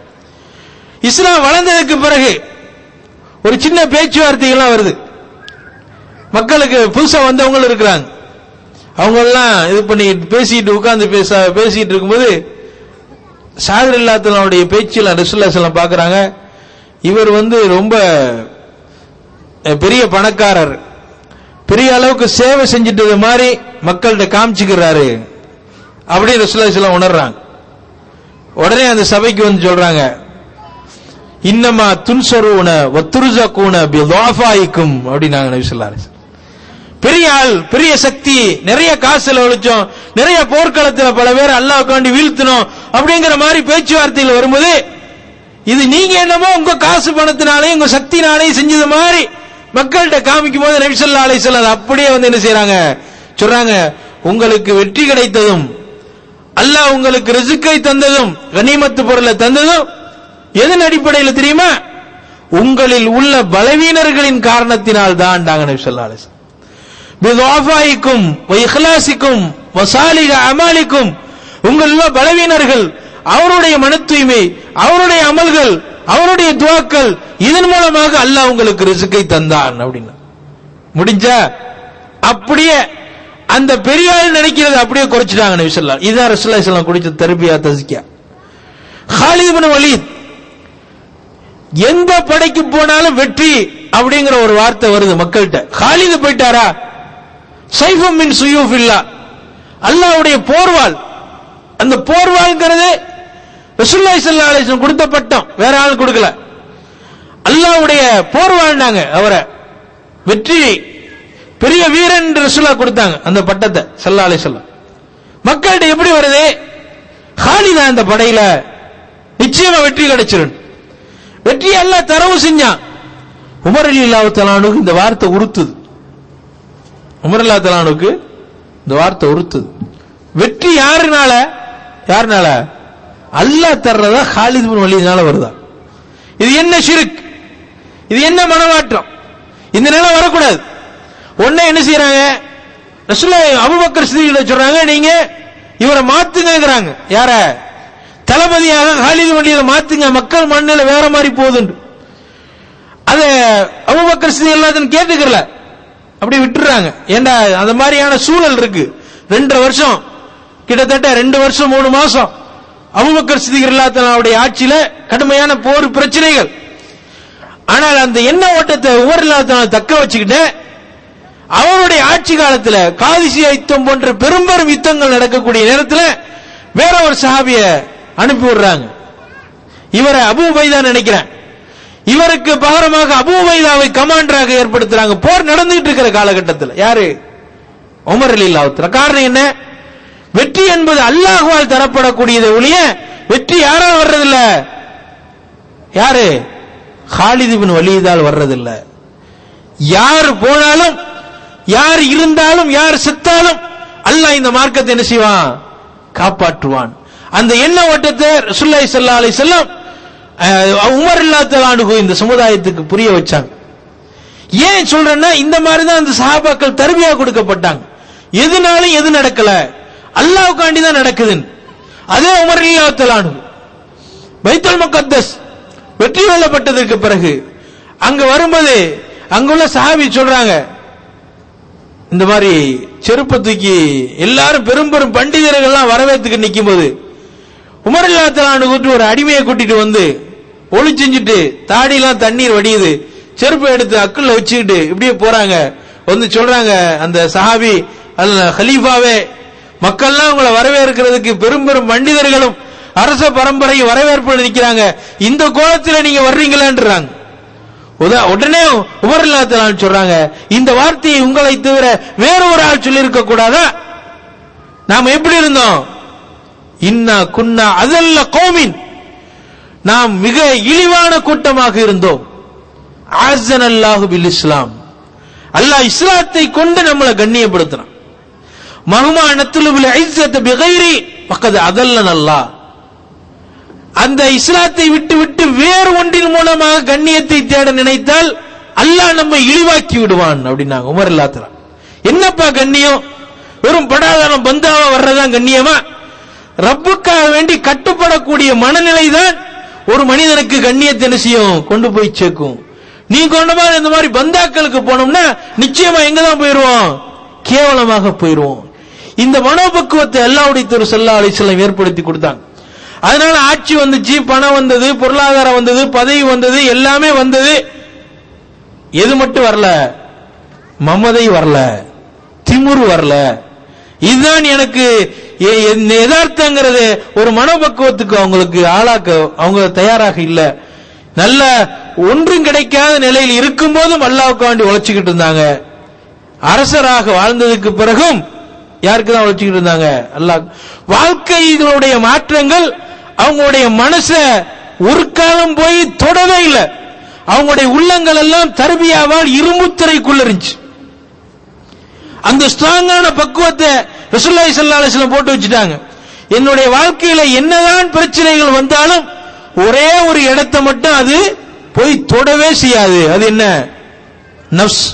இஸ்லாம் வளர்ந்ததுக்கு பிறகு ஒரு சின்ன பேச்சுவார்த்தைகள்லாம் வருது மக்களுக்கு புதுசா வந்தவங்க இருக்கிறாங்க அவங்க எல்லாம் இது பண்ணி பேசிட்டு உட்கார்ந்து பேச பேசிட்டு இருக்கும்போது சாகர் இல்லாத்தனுடைய பேச்சில் ரசுல்லா செல்லம் பார்க்கறாங்க இவர் வந்து ரொம்ப அஹ், பெரிய பணக்காரர் பெரிய அளவுக்கு சேவை செஞ்சிட்டது மாதிரி மக்கள்கிட்ட காமிச்சுக்கிறாரு அப்படின்னு ரசுல்லா செல்லம் உணர்றாங்க உடனே அந்த சபைக்கு வந்து சொல்றாங்க இன்னமா துன்சருன வத்துருசக்கூன பிதாஃபாயிக்கும் அப்படின்னாங்க நபி ஸல்லல்லாஹு அலைஹி வஸல்லம். பெரிய ஆள் பெரிய சக்தி நிறைய காசு செலவழிச்சோம் நிறைய போர்க்களத்துல பல பேர் அல்லாஹ்க்காண்டி வீழ்த்தணும் அப்படிங்கிற மாதிரி பேச்சுவார்த்தையில் வரும்போது இது நீங்க என்னமோ உங்க காசு பணத்தினாலே உங்க சக்தினாலே செஞ்சது மாதிரி மக்கள்கிட்ட காமிக்கும் போது நபி ஸல்லல்லாஹு அலைஹி வஸல்லம் அதை அப்படியே வந்து என்ன செய்றாங்க சொல்றாங்க உங்களுக்கு வெற்றி கிடைத்ததும் அல்லாஹ் உங்களுக்கு ரிசுக்கை தந்ததும் கனிமத்து பொருளை தந்ததும் எதன் அடிப்படையில் தெரியுமா உங்களில் உள்ள பலவீனர்களின் காரணத்தினால் தான் நபி ஸல்லல்லாஹு அலைஹி வஸல்லம் பிதாஃபாயிக்கும் இஹ்லாசிக்கும் வசாலிக அமாலிக்கும் உங்களுள்ள பலவீனர்கள் அவருடைய மன தூய்மை அவருடைய அமல்கள் அவருடைய துவாக்கள் இதன் மூலமாக அல்லாஹ் உங்களுக்கு ரிசுக்கை தந்தான் அப்படின்னா முடிஞ்சா அப்படியே அந்த பெரிய ஆள் நினைக்கிறது அப்படியே குறைச்சிட்டாங்க நபி ஸல்லல்லாஹு அலைஹி வஸல்லம் இதான் ரசூலுல்லாஹி ஸல்லல்லாஹு அலைஹி வஸல்லம் குடிச்ச தர்பியா தஸ்கியா ஹாலித் இப்னு வலீத் எந்த படைக்கு போனாலும் வெற்றி அப்படிங்கிற ஒரு வார்த்தை வருது மக்கள்கிட்ட ஹாலிது போயிட்டாரா சைஃபம் மின் சுயூஃப் இல்லா அல்லாஹ்வுடைய போர்வாள் அந்த போர்வாள்ங்கிறது ரசூலுல்லாஹி ஸல்லல்லாஹு அலைஹி வஸல்லம் கொடுத்த பட்டம் வேற ஆள் கொடுக்கல அல்லாஹ்வுடைய போர்வாள்னாங்க அவரை வெற்றி பெரிய வீரன் என்று ரசூலா கொடுத்தாங்க அந்த பட்டத்தை ஸல்லல்லாஹு அலைஹி வஸல்லம் மக்கள்கிட்ட எப்படி வருது ஹாலிதா அந்த படையில நிச்சயமா வெற்றி கிடைச்சிரும் வெற்றி எல்லாம் தரவு செஞ்சான் உமர் அலி அல்லாஹ் தலானுக்கு இந்த வார்த்தை உறுத்துது உமர் அல்லா தலானுக்கு இந்த வார்த்தை உறுத்துது வெற்றி யாருனால யாருனால அல்லாஹ் தர்றதா ஹாலித் பின் வலிதுனால வருதா இது என்ன ஷிருக் இது என்ன மனமாற்றம் இந்த நிலை வரக்கூடாது உடனே என்ன செய்யறாங்க ரசூலா அபூபக்கர் சித்திகிட்ட சொல்றாங்க நீங்க இவரை மாத்துங்கங்கறாங்க யார தளபதியாக ஹாலித் வண்டியில மாத்துங்க மக்கள் மண்ணில வேற மாதிரி போகுதுன்னு அத அபூபக்கர் சித்தி எல்லாத்தையும் கேட்டுக்கல அப்படி விட்டுறாங்க ஏண்டா அந்த மாதிரியான சூழல் இருக்கு ரெண்டரை வருஷம் கிட்டத்தட்ட ரெண்டு வருஷம் மூணு மாசம் அபூபக்கர் சித்திகர் இல்லாதனுடைய ஆட்சியில கடுமையான போர் பிரச்சனைகள் ஆனால் அந்த எண்ண ஓட்டத்தை உவர் இல்லாதன தக்க வச்சுக்கிட்டு அவருடைய ஆட்சி காலத்துல காதிசியா யுத்தம் போன்ற பெரும்பெரும் யுத்தங்கள் நடக்கக்கூடிய நேரத்தில் வேற ஒரு சஹாபிய அனுப்பி விடுறாங்க இவரை அபூ பைதா நினைக்கிறேன் இவருக்கு பகரமாக அபூ பைதாவை கமாண்டராக ஏற்படுத்துறாங்க போர் நடந்துகிட்டு இருக்கிற காலகட்டத்தில் யாரு உமர் அலி அல்லாஹ் காரணம் என்ன வெற்றி என்பது அல்லாஹ்வால் தரப்படக்கூடியது ஒழிய வெற்றி யாரால் வர்றதில்ல யாரு ஹாலித் பின் வலிதால் வர்றதில்ல யார் போனாலும் யார் இருந்தாலும் யார் செத்தாலும் அல்லாஹ் இந்த மார்க்கத்தை என்ன செய்வான் காப்பாற்றுவான் அந்த எண்ண ஓட்டத்தை ரசூலுல்லாஹி ஸல்லல்லாஹு அலைஹி வஸல்லம் அஹ், உமர் இல்லாத்தலாண்டு இந்த சமுதாயத்துக்கு புரிய வச்சாங்க ஏன் சொல்றேன்னா இந்த மாதிரி தான் அந்த சஹாபாக்கள் தருவியா கொடுக்கப்பட்டாங்க எதுனாலும் எது நடக்கல அல்லாவுக்காண்டி தான் நடக்குதுன்னு அதே உமர் இல்லாத்தலானு பைத்துல் முகத்தஸ் வெற்றி கொள்ளப்பட்டதற்கு பிறகு அங்க வரும்போது அங்குள்ள சஹாபி சொல்றாங்க இந்த மாதிரி செருப்பை தூக்கி எல்லாரும் பெரும் பெரும் பண்டிதர்கள்லாம் வரவேற்றுக்கு நிக்கும் போது உமர் இல்லாத்தலானு கூட்டு ஒரு அடிமையை கூட்டிட்டு வந்து ஒளி செஞ்சுட்டு தாடியெல்லாம் தண்ணீர் வடியுது செருப்பை எடுத்து அக்குள்ள வச்சுக்கிட்டு இப்படியே போறாங்க வந்து சொல்றாங்க அந்த சஹாபி அல்ல ஹலீஃபாவே மக்கள்லாம் உங்களை வரவேற்கிறதுக்கு பெரும் பெரும் பண்டிதர்களும் அரச பரம்பரை வரவேற்பு நிற்கிறாங்க இந்த கோலத்துல நீங்க வர்றீங்களான்றாங்க உதா- உடனே உமர் இல்லாத்தலான்னு சொல்றாங்க இந்த வார்த்தையை உங்களை தவிர வேற ஒரு ஆள் சொல்லியிருக்க கூடாதா நாம எப்படி இருந்தோம் இன்னா குன்னா அதல்ல கோமின் நாம் மிக இழிவான கூட்டமாக இருந்தோம் ஆசன் அல்லாஹு பில் இஸ்லாம் அல்லாஹ் இஸ்லாத்தை கொண்டு நம்மளை கண்ணியப்படுத்தினான் மகுமா நத்துலுபில் ஐசத் பிகைரி பக்கத்து அதல்லன் அல்லாஹ் அந்த இஸ்லாத்தை விட்டு விட்டு வேறு ஒன்றின் மூலமாக கண்ணியத்தை தேட நினைத்தால் அல்லாஹ் நம்மை இழிவாக்கி விடுவான் அப்படின்னாங்க உமர் இல்லாத்தரா என்னப்பா கண்ணியம் வெறும் படாதாரம் பந்தாவா வர்றதான் கண்ணியமா ரப்புக்காக வேண்டி கட்டுப்படக்கூடிய மனநிலை தான் ஒரு மனிதனுக்கு கண்ணியத்தை என்ன செய்யும் கொண்டு போய் சேர்க்கும் நீ கொண்ட மாதிரி இந்த மாதிரி பந்தாக்களுக்கு போனோம்னா நிச்சயமா எங்க தான் போயிருவோம் கேவலமாக போயிருவோம் இந்த மனோபக்குவத்தை அல்லாவுடைய திரு சல்லா அலிஸ்லாம் ஏற்படுத்தி கொடுத்தாங்க அதனால ஆட்சி வந்துச்சு பணம் வந்தது பொருளாதாரம் வந்தது பதவி வந்தது எல்லாமே வந்தது எது மட்டும் வரல மமதை வரல திமுரு வரல இதுதான் எனக்கு எ- என் யதார்த்தங்கிறது ஒரு மனோபக்குவத்துக்கு அவங்களுக்கு ஆளாக்க அவங்க தயாராக இல்ல நல்ல ஒன்றும் கிடைக்காத நிலையில் இருக்கும் போதும் அல்லாவுக்கு வேண்டி உழைச்சிக்கிட்டு இருந்தாங்க அரசராக வாழ்ந்ததுக்கு பிறகும் யாருக்கு தான் உழைச்சிக்கிட்டு இருந்தாங்க அல்லாஹ் வாழ்க்கைகளுடைய மாற்றங்கள் அவங்களுடைய மனச ஒரு காலம் போய் தொடவே இல்லை அவங்களுடைய உள்ளங்கள் எல்லாம் தர்பியாவால் இரும்புத்திரைக்குள்ள இருந்துச்சு அந்த ஸ்ட்ராங்கான பக்குவத்தை ரசூலுல்லாஹி ஸல்லல்லாஹு அலைஹி வஸல்லம் போட்டு வச்சுட்டாங்க என்னுடைய வாழ்க்கையில என்னதான் பிரச்சனைகள் வந்தாலும் ஒரே ஒரு இடத்தை மட்டும் அது போய் தொடவே செய்யாது அது என்ன நப்ஸ்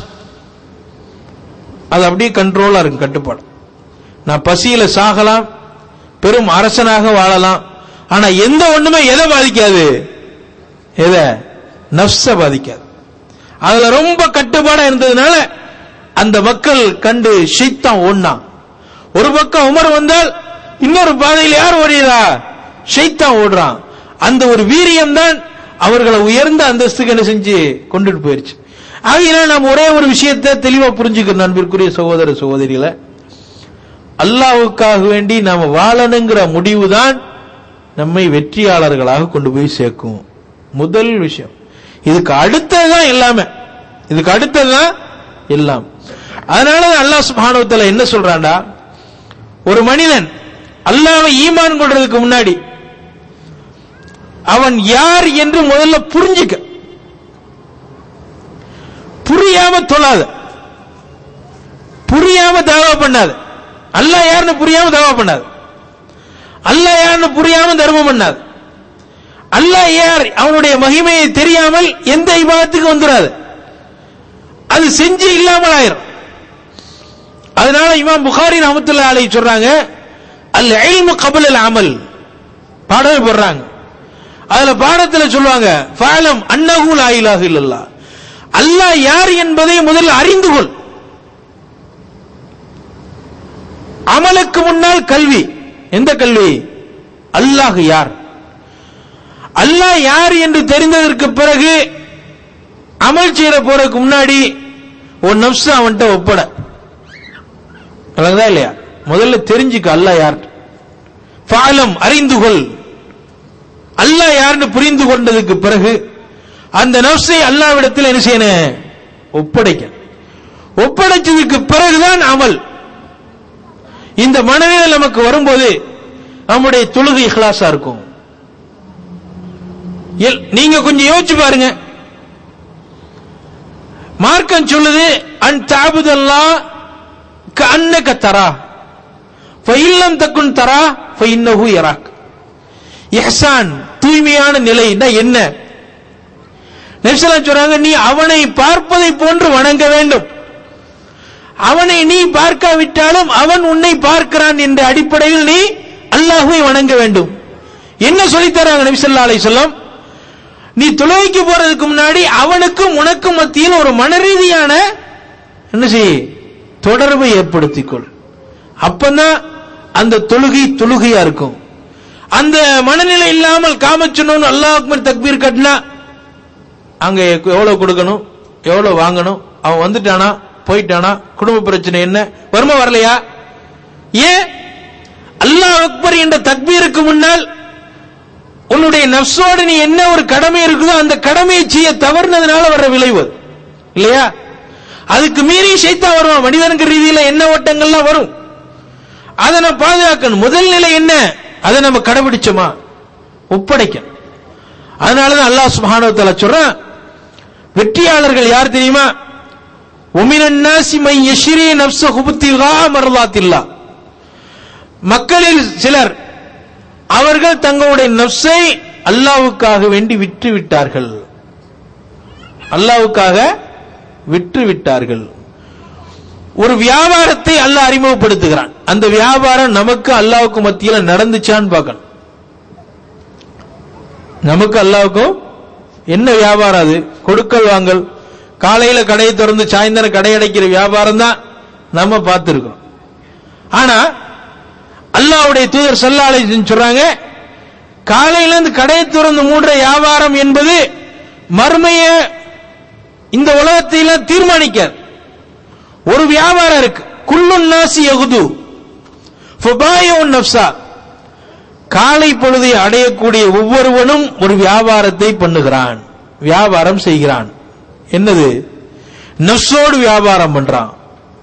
அது அப்படியே கண்ட்ரோலா இருக்கும் கட்டுப்பாடு நான் பசியில சாகலாம் பெரும் அரசனாக வாழலாம் ஆனா எந்த ஒண்ணுமே எதை பாதிக்காது எதை நப்ச பாதிக்காது அதுல ரொம்ப கட்டுப்பாடா இருந்ததுனால அந்த மக்கள் கண்டு ஷைத்தான் ஓடினான் ஒரு பக்கம் உமர் வந்தால் இன்னொரு பாதையில் யார் ஓடியதா ஷைத்தான் ஓடுறான் அந்த ஒரு வீரியம் தான் அவர்களை உயர்ந்த அந்தஸ்துக்கு என்ன செஞ்சு கொண்டுட்டு போயிருச்சு ஆகையினால் நாம் ஒரே ஒரு விஷயத்தை தெளிவா புரிஞ்சுக்கணும் அன்பிற்குரிய சகோதர சகோதரிகளை அல்லாவுக்காக வேண்டி நாம வாழணுங்கிற முடிவுதான் நம்மை வெற்றியாளர்களாக கொண்டு போய் சேர்க்கும் முதல் விஷயம் இதுக்கு அடுத்ததுதான் எல்லாமே இதுக்கு அடுத்ததுதான் எல்லாம் அதனால அல்லாஹ் சுப்ஹானஹு வ தஆலா என்ன சொல்றான்டா ஒரு மனிதன் அல்லாஹ்வை ஈமான் கொள்றதுக்கு முன்னாடி அவன் யார் என்று முதல்ல புரிஞ்சுக்க புரியாம தொழாத புரியாம தாவா பண்ணாத அல்லாஹ் யாருன்னு புரியாம தாவா பண்ணாத அல்லாஹ் யாருன்னு புரியாம தர்மம் பண்ணாத அல்லாஹ் யார் அவனுடைய மகிமையை தெரியாமல் எந்த இபாதத்துக்கு வந்துடாது அது செஞ்சு இல்லாமல் ஆயிரும் அதனால இமாம் புகாரி ரஹமத்துல்லா அலை சொல்றாங்க அல் இல்மு கபல் அல் அமல் பாடல் போடுறாங்க அதுல பாடத்துல சொல்லுவாங்க ஃபாலம் அன்னஹு லா இலாஹ இல்லல்லாஹ் அல்லாஹ் யார் என்பதை முதல்ல அறிந்து கொள் அமலுக்கு முன்னால் கல்வி எந்த கல்வி அல்லாஹ் யார் அல்லாஹ் யார் என்று தெரிந்ததற்கு பிறகு அமல் செய்யற போறதுக்கு முன்னாடி உன் நப்ச அவன்கிட்ட ஒப்பட விளங்குதா இல்லையா முதல்ல தெரிஞ்சுக்க அல்லாஹ் யார் ஃபாலம் அறிந்து கொள் அல்லாஹ் யாருன்னு புரிந்து கொண்டதுக்கு பிறகு அந்த நப்சை அல்லாவிடத்தில் என்ன செய்யணும் ஒப்படைக்க ஒப்படைச்சதுக்கு பிறகுதான் அமல் இந்த மனநிலை நமக்கு வரும்போது நம்முடைய தொழுகை இஹ்லாஸா இருக்கும் எல்- நீங்க கொஞ்சம் யோசிச்சு பாருங்க மார்க்கம் சொல்லுது அன் தாபுதல்லா அன்னக தரா ஃபைல்லம் தக்குன் தரா ஃபைன்னஹு யராக் இஹ்சான் தூய்மையான நிலைன்னா என்ன நெரிசலாம் சொல்றாங்க நீ அவனை பார்ப்பதை போன்று வணங்க வேண்டும் அவனை நீ பார்க்காவிட்டாலும் அவன் உன்னை பார்க்கிறான் என்ற அடிப்படையில் நீ அல்லாஹுவை வணங்க வேண்டும் என்ன சொல்லித்தராங்க நபிசல்லா அலை சொல்லம் நீ தொழுகைக்கு போறதுக்கு முன்னாடி அவனுக்கும் உனக்கும் மத்தியில் ஒரு மனரீதியான என்ன செய் தொடர்பை ஏற்படுத்திக்கொள் அப்பதான் அந்த தொழுகை தொழுகையா இருக்கும் அந்த மனநிலை இல்லாமல் காமச்சனோன்னு அல்லாஹ் அக்பர் தக்பீர் கட்டினா அங்க எவ்வளவு கொடுக்கணும் எவ்வளவு வாங்கணும் அவன் வந்துட்டானா போயிட்டானா குடும்ப பிரச்சனை என்ன வருமா வரலையா ஏன் அல்லாஹ் அக்பர் என்ற தக்பீருக்கு முன்னால் உன்னுடைய நப்சோடு நீ என்ன ஒரு கடமை இருக்குதோ அந்த கடமையை செய்ய தவறுனதுனால வர்ற விளைவு அது. இல்லையா அதுக்கு மீறி சைத்தான் வருவான் மனிதனுக்கு ரீதியில என்ன ஓட்டங்கள்லாம் வரும் அதை நம்ம பாதுகாக்கணும் முதல் நிலை என்ன அதை நம்ம கடைபிடிச்சோமா ஒப்படைக்கணும் அதனாலதான் அல்லாஹ் சுப்ஹானஹு வ தஆலா சொல்றான் வெற்றியாளர்கள் யார் தெரியுமா உமினன் நாசி மை யஷ்ரி நஃப்ஸ ஹுப்திகா மர்லாத்தில்லா மக்களில் சிலர் அவர்கள் தங்களுடைய நப்சை அல்லாவுக்காக வேண்டி விற்று விட்டார்கள் அல்லாவுக்காக விற்று விட்டார்கள் ஒரு வியாபாரத்தை அல்லாஹ் அறிமுகப்படுத்துகிறான் அந்த வியாபாரம் நமக்கு அல்லாவுக்கு மத்தியில் நடந்துச்சான்னு பார்க்கணும் நமக்கு அல்லாவுக்கும் என்ன வியாபாரம் அது கொடுக்கல் வாங்கல் காலையில கடையை திறந்து சாயந்தரம் கடை அடைக்கிற வியாபாரம் தான் நம்ம பார்த்திருக்கிறோம் ஆனா அல்லாவுடைய தூதர் சல்லாலை சொல்றாங்க காலையில இருந்து கடையை திறந்து மூடுற வியாபாரம் என்பது மர்மைய இந்த உலகத்தில தீர்மானிக்காது ஒரு வியாபாரம் இருக்கு குல்லுன் நாசி யகுது ஃபுபாயுன் நஃப்ஸா காலை பொழுதை அடையக்கூடிய ஒவ்வொருவனும் ஒரு வியாபாரத்தை பண்ணுகிறான் வியாபாரம் செய்கிறான் என்னது நஃப்ஸோடு வியாபாரம் பண்றான்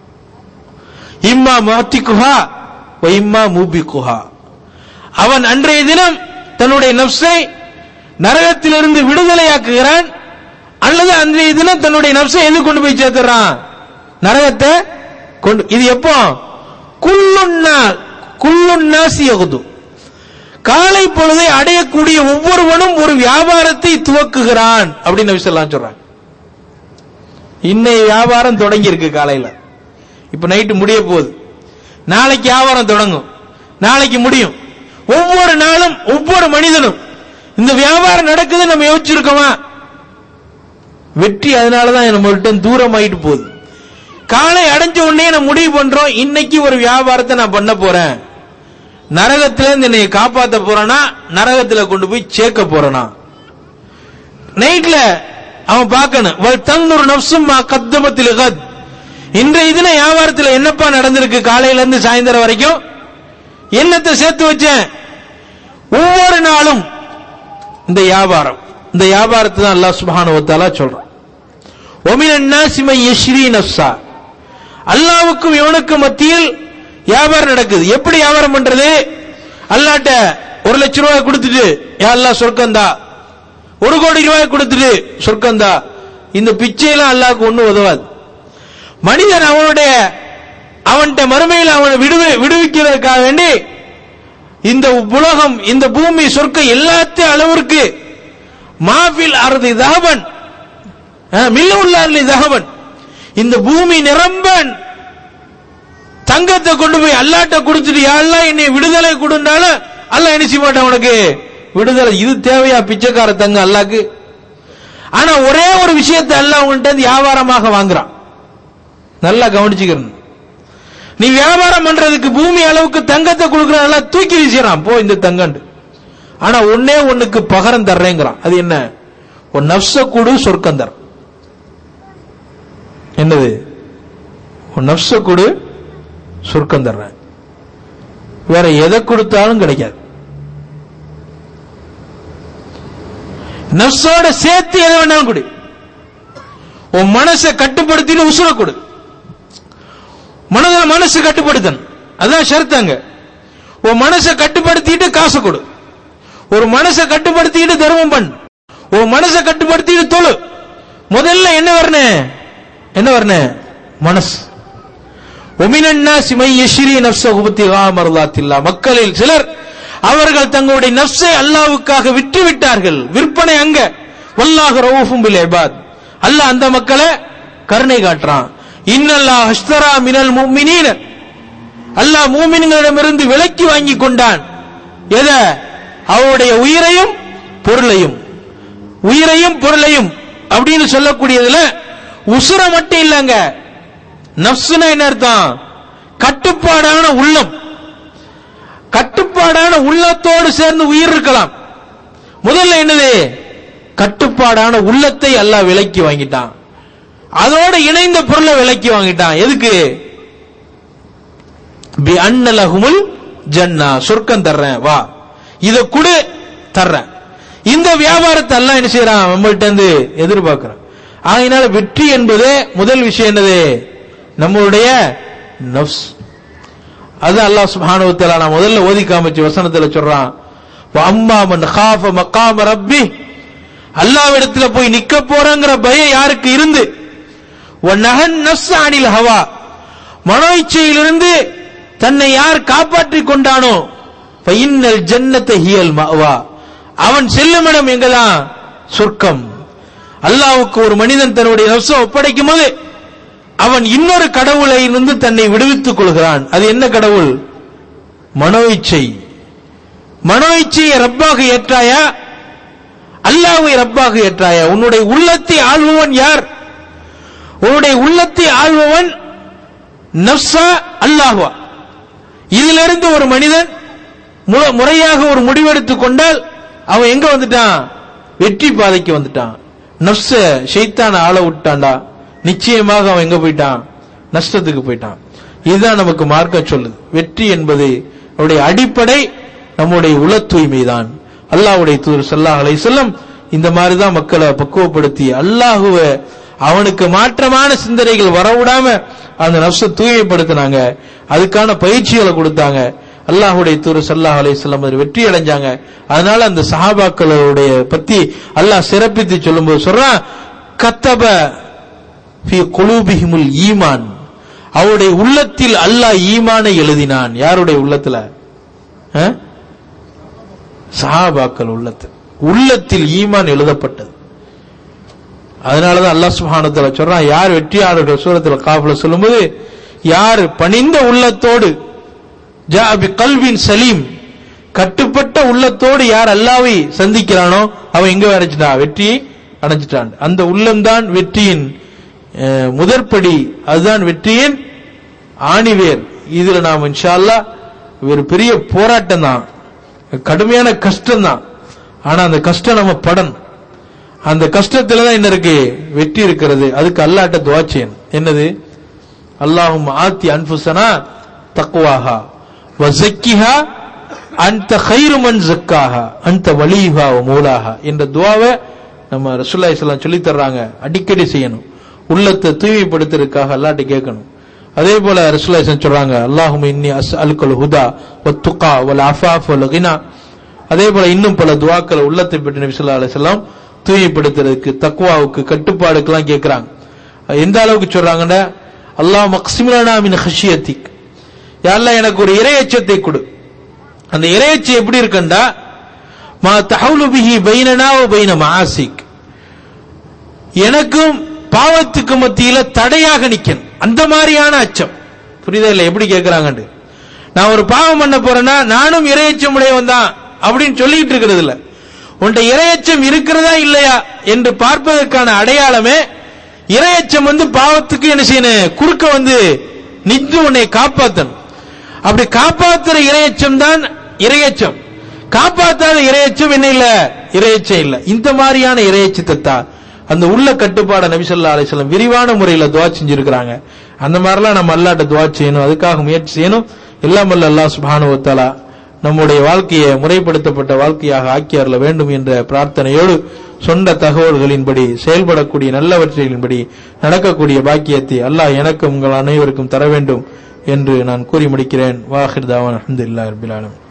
இம்மா மாத்திக்குஹா இம்மா மூபிக்குஹா அவன் அன்றைய தினம் தன்னுடைய நப்சை நரகத்திலிருந்து விடுதலையாக்குகிறான் அல்லது அன்றைய தினம் தன்னுடைய நப்சை எது கொண்டு போய் சேர்த்துறான் நரகத்தை கொண்டு இது எப்போ குல்லுன்னா குல்லுன்னாசி யகுது காலை பொழுதை அடையக்கூடிய ஒவ்வொருவனும் ஒரு வியாபாரத்தை துவக்குகிறான் அப்படின்னு நபி சொல்லலாம் சொல்றாங்க இன்னைய வியாபாரம் தொடங்கி இருக்கு காலையில இப்ப நைட்டு முடிய போகுது நாளைக்கு வியாபாரம் தொடங்கும் நாளைக்கு முடியும் ஒவ்வொரு நாளும் ஒவ்வொரு மனிதனும் இந்த வியாபாரம் நடக்குது நம்ம யோசிச்சிருக்கோமா வெற்றி அதனாலதான் நம்மள்ட்ட தூரம் ஆயிட்டு போகுது காலை அடைஞ்ச உடனே நம்ம முடிவு பண்றோம் இன்னைக்கு ஒரு வியாபாரத்தை நான் பண்ண போறேன் நரகத்துல இருந்து என்னை காப்பாத்த போறேனா நரகத்துல கொண்டு போய் சேர்க்க போறேனா நைட்ல அவன் பார்க்கணும் வல் தன்னொரு நப்சும் கத்தமத்தில் கத் இன்றைய தின வியாபாரத்தில் என்னப்பா நடந்திருக்கு காலையில இருந்து சாயந்தரம் வரைக்கும் என்னத்தை சேர்த்து வச்சேன் ஒவ்வொரு நாளும் இந்த வியாபாரம் இந்த வியாபாரத்தை தான் அல்லாஹ் சுப்ஹானஹு வ தஆலா சொல்றான் ஒமினன் நாசி மை யஷ்ரி நஃப்ஸா அல்லாவுக்கும் இவனுக்கும் மத்தியில் வியாபாரம் நடக்குது எப்படி வியாபாரம் பண்றது அல்லாட்ட ஒரு லட்சம் ரூபாய் கொடுத்துட்டு யா அல்லாஹ் சொர்க்கந்தா ஒரு கோடி ரூபாய் கொடுத்துட்டு சொர்க்கந்தா இந்த பிச்சையெல்லாம் அல்லாஹ்க்கு ஒண்ணும் உதவாது மனிதன் அவனுடைய அவன்கிட்ட மறுமையில் அவனை விடுவி விடுவிக்கிறதுக்காக வேண்டி இந்த உலகம் இந்த பூமி சொர்க்க எல்லாத்தையும் அளவிற்கு மாஃபில் அறுதி தகவன் மில்லுள்ளார்லி தகவன் இந்த பூமி நிரம்பன் தங்கத்தை கொண்டு போய் அல்லாட்ட கொடுத்துட்டு யாரெல்லாம் என்னை விடுதலை கொடுந்தாலும் அல்ல என்ன செய்ய மாட்டான் உனக்கு விடுதலை இது தேவையா பிச்சைக்கார தங்க அல்லாக்கு ஆனா ஒரே ஒரு விஷயத்தை அல்லாஹ் உன்கிட்ட இருந்து வியாபாரமாக வாங்குறான் நல்லா கவனிச்சுக்கிறேன் நீ வியாபாரம் பண்றதுக்கு பூமி அளவுக்கு தங்கத்தை கொடுக்கறான் தூக்கி வீசிறான் போ இந்த தங்கண்டு ஆனா ஒன்னே ஒண்ணுக்கு பகரம் தர்றேங்கிறான் அது என்ன உன் நப்ச கூடு சொர்க்கம் தர் என்னது உன் நப்ச கூடு சொர்க்கம் தர்றேன் வேற எதை கொடுத்தாலும் கிடைக்காது நப்சோட சேர்த்து எதை வேணாலும் கொடு உன் மனசை கட்டுப்படுத்திட்டு உசுர கொடு மனதில் மனசு கட்டுப்படுத்தணும் அதான் ஷர்த்தாங்க உன் மனசை கட்டுப்படுத்திட்டு காசு கொடு ஒரு மனசை கட்டுப்படுத்திட்டு தர்மம் பண்ணு உன் மனசை கட்டுப்படுத்திட்டு தொழு முதல்ல என்ன வரணும் என்ன வரணும் மனசு ஒமினன்னா சிமை யஷ்ரி நப்ச உபத்தி மருதாத்தில்லா மக்களில் சிலர் அவர்கள் தங்களுடைய நஃப்ஸை அல்லாஹ்வுக்காக விற்று விட்டார்கள் விற்பனை அங்க வல்லாஹு ரவுஃபும் பில் இபாத் அல்லாஹ் அந்த மக்களை கருணை காட்டுறான் இன்னல்லாஹ் அஷ்தரா மினல் முஃமினீன அல்லாஹ் மூமின்களிடமிருந்து விலக்கி வாங்கி கொண்டான் எத அவருடைய உயிரையும் பொருளையும் உயிரையும் பொருளையும் அப்படின்னு சொல்லக்கூடியதுல உசுர மட்டும் இல்லங்க நப்சுனா என்ன அர்த்தம் கட்டுப்பாடான உள்ளம் கட்டுப்பாடான உள்ளத்தோடு சேர்ந்து உயிர் இருக்கலாம் முதல்ல என்னது கட்டுப்பாடான உள்ளத்தை அல்லாஹ் விலக்கி வாங்கிட்டான் அதோடு இணைந்த பொருளை விலக்கி வாங்கிட்டான் எதுக்கு பி அன்னலகுமுல் ஜன்னா சொர்க்கம் தர்றேன் வா இத குடு தர்றேன் இந்த வியாபாரத்தை எல்லாம் என்ன செய்யறான் நம்மள்ட்ட இருந்து எதிர்பார்க்கிறான் ஆகையினால வெற்றி என்பது முதல் விஷயம் என்னது நம்மளுடைய நஃப்ஸ் அது அல்லாஹ் சுப்ஹானஹு வ தஆலா நான் முதல்ல ஓதி காமிச்ச வசனத்துல சொல்றான் வ அம்மா மன் காஃப மகாம ரப்பி அல்லாஹ்விடத்துல போய் நிக்க போறங்கிற பயம் யாருக்கு இருந்து வ நஹன் நஃப்ஸ் அனில் ஹவா மனோ இச்சையிலிருந்து தன்னை யார் காப்பாற்றிக் கொண்டானோ ஃபைன்னல் ஜன்னத ஹியல் மஅவா அவன் செல்லும் இடம் எங்கதான் சொர்க்கம் அல்லாஹ்வுக்கு ஒரு மனிதன் தன்னுடைய நஃப்ஸை ஒப்படைக்கும் போது அவன் இன்னொரு கடவுளை இருந்து தன்னை விடுவித்துக் கொள்கிறான் அது என்ன கடவுள் மனோ இச்சை மனோ இச்சையை ரப்பாக ஏற்றாயா அல்லாஹ்வை ரப்பாக ஏற்றாயா உன்னுடைய உள்ளத்தை ஆள்பவன் யார் உன்னுடைய உள்ளத்தை ஆள்பவன் நப்சா அல்லாஹ்வா இதிலிருந்து ஒரு மனிதன் மு- முறையாக ஒரு முடிவெடுத்துக் கொண்டால் அவன் எங்க வந்துட்டான் வெற்றி பாதைக்கு வந்துட்டான் நப்ச ஷைத்தான ஆள விட்டான்டா நிச்சயமாக அவன் எங்க போயிட்டான் நஷ்டத்துக்கு போயிட்டான் இதுதான் நமக்கு மார்க்க சொல்லுது வெற்றி என்பது அவருடைய அடிப்படை நம்முடைய உள தூய்மைதான் அல்லாஹ்வுடைய தூதர் ஸல்லல்லாஹு அலைஹி வஸல்லம் இந்த மாதிரி தான் மக்களை பக்குவப்படுத்தி அல்லாஹுவ அவனுக்கு மாற்றமான சிந்தனைகள் வரவிடாம அந்த நப்ச தூய்மைப்படுத்தினாங்க அதுக்கான பயிற்சிகளை கொடுத்தாங்க அல்லாஹ்வுடைய தூதர் ஸல்லல்லாஹு அலைஹி வஸல்லம் அதில் வெற்றி அடைஞ்சாங்க அதனால அந்த சஹாபாக்களுடைய பத்தி அல்லாஹ் சிறப்பித்து சொல்லும்போது சொல்றான் கத்தப ஃபி குலூபிஹிமுல் ஈமான் அவருடைய உள்ளத்தில் அல்லாஹ் ஈமானை எழுதினான் யாருடைய உள்ளத்துல அஹ்? சஹாபாக்கள் உள்ளத்தில் உள்ளத்தில் ஈமான் எழுதப்பட்டது அதனாலதான் அல்லாஹ் சுப்ஹானஹு வ தஆலா சொல்றான் யார் வெற்றியாளர்கள் சூரத்துல காஃப்ல சொல்லும்போது யார் பணிந்த உள்ளத்தோடு ஜா பி கல்வின் சலீம் கட்டுப்பட்ட உள்ளத்தோடு யார் அல்லாவை சந்திக்கிறானோ அவன் எங்க அடைச்சிட்டான் வெற்றி அடைஞ்சிட்டான் அந்த உள்ளம்தான் வெற்றியின் அஹ், முதற்படி அதுதான் வெற்றியின் ஆணிவேர் இதுல நாம் இன்ஷா அல்லாஹ் ஒரு பெரிய போராட்டம் தான் கடுமையான கஷ்டம் தான் ஆனா அந்த கஷ்டம் நம்ம படணும் அந்த கஷ்டத்துல தான் என்ன இருக்கு வெற்றி இருக்கிறது அதுக்கு அல்லாட்ட துவா செய்யணும் என்னது அல்லாஹும் ஆத்தி அன்புசனா தக்குவாஹா வசக்கிஹா அந்த ஹைரு மன் ஜக்காஹா அந்த வலிஹா மூலாஹா என்ற துவாவை நம்ம ரசூல்லா இஸ்லாம் சொல்லி தர்றாங்க அடிக்கடி செய்யணும் உள்ளத்தை தூய்மைப்படுத்துறதுக்காக அல்லாட்ட கேட்கணும் அதே போல ரசூல்லா இஸ்லாம் சொல்றாங்க அல்லாஹும் இன்னி அஸ் அல்கல் ஹுதா வத்துகா வல் அஃபாஃப் வல் கினா அதே போல இன்னும் பல துவாக்களை உள்ளத்தை பெற்ற நபி ஸல்லல்லாஹு அலைஹி வஸல்லம் தூய்மைப்படுத்துறதுக்கு தக்வாவுக்கு கட்டுப்பாடுக்கெல்லாம் கேட்கறாங்க எந்த அளவுக்கு சொல்றாங்கன்னா அல்லாஹ் மக்சிமிலனா மின் ஹஷியத்திக் யாரெல்லாம் எனக்கு ஒரு இரையச்சத்தை கொடு அந்த இரையச்சி எப்படி இருக்குண்டா மா தஹவுலு பிஹி பைனனா வ பைன மஆசிக் எனக்கும் பாவத்துக்கு மத்தியில தடையாக நிக்கணும் அந்த மாதிரியான அச்சம் புரியுதா இல்ல எப்படி கேட்கறாங்கன்னு நான் ஒரு பாவம் பண்ண போறேன்னா நானும் இரையச்சம் உடையவன் தான் அப்படின்னு சொல்லிட்டு இருக்கிறது இல்ல உன்ட இரையச்சம் இருக்கிறதா இல்லையா என்று பார்ப்பதற்கான அடையாளமே இரையச்சம் வந்து பாவத்துக்கு என்ன செய்யணும் குறுக்க வந்து நின்று உன்னை காப்பாத்தணும் அப்படி காப்பாத்துற இரையச்சம் தான் இரையச்சம் காப்பாத்தாத இரையச்சம் என்ன இல்ல இரையச்சம் இல்ல இந்த மாதிரியான இரையச்சத்தை தான் அந்த உள்ள கட்டுப்பாட நபிசல்லா அலிஸ்லாம் விரிவான முறையில துவா செஞ்சிருக்கிறாங்க அந்த மாதிரிலாம் நம்ம அல்லாட்ட துவா செய்யணும் அதுக்காக முயற்சி செய்யணும் எல்லாம் வல்ல அல்லாஹ் சுப்ஹானஹு வ தஆலா நம்முடைய வாழ்க்கையை முறைப்படுத்தப்பட்ட வாழ்க்கையாக ஆக்கி அருள வேண்டும் என்ற பிரார்த்தனையோடு சொன்ன தகவல்களின்படி செயல்படக்கூடிய நல்லவற்றின்படி நடக்கக்கூடிய பாக்கியத்தை அல்லாஹ் எனக்கும் உங்கள் அனைவருக்கும் தர வேண்டும் என்று நான் கூறி முடிக்கிறேன் வாஹிர் தாவான் அஹமதுல்லாஹ் ரபில் ஆலமீன்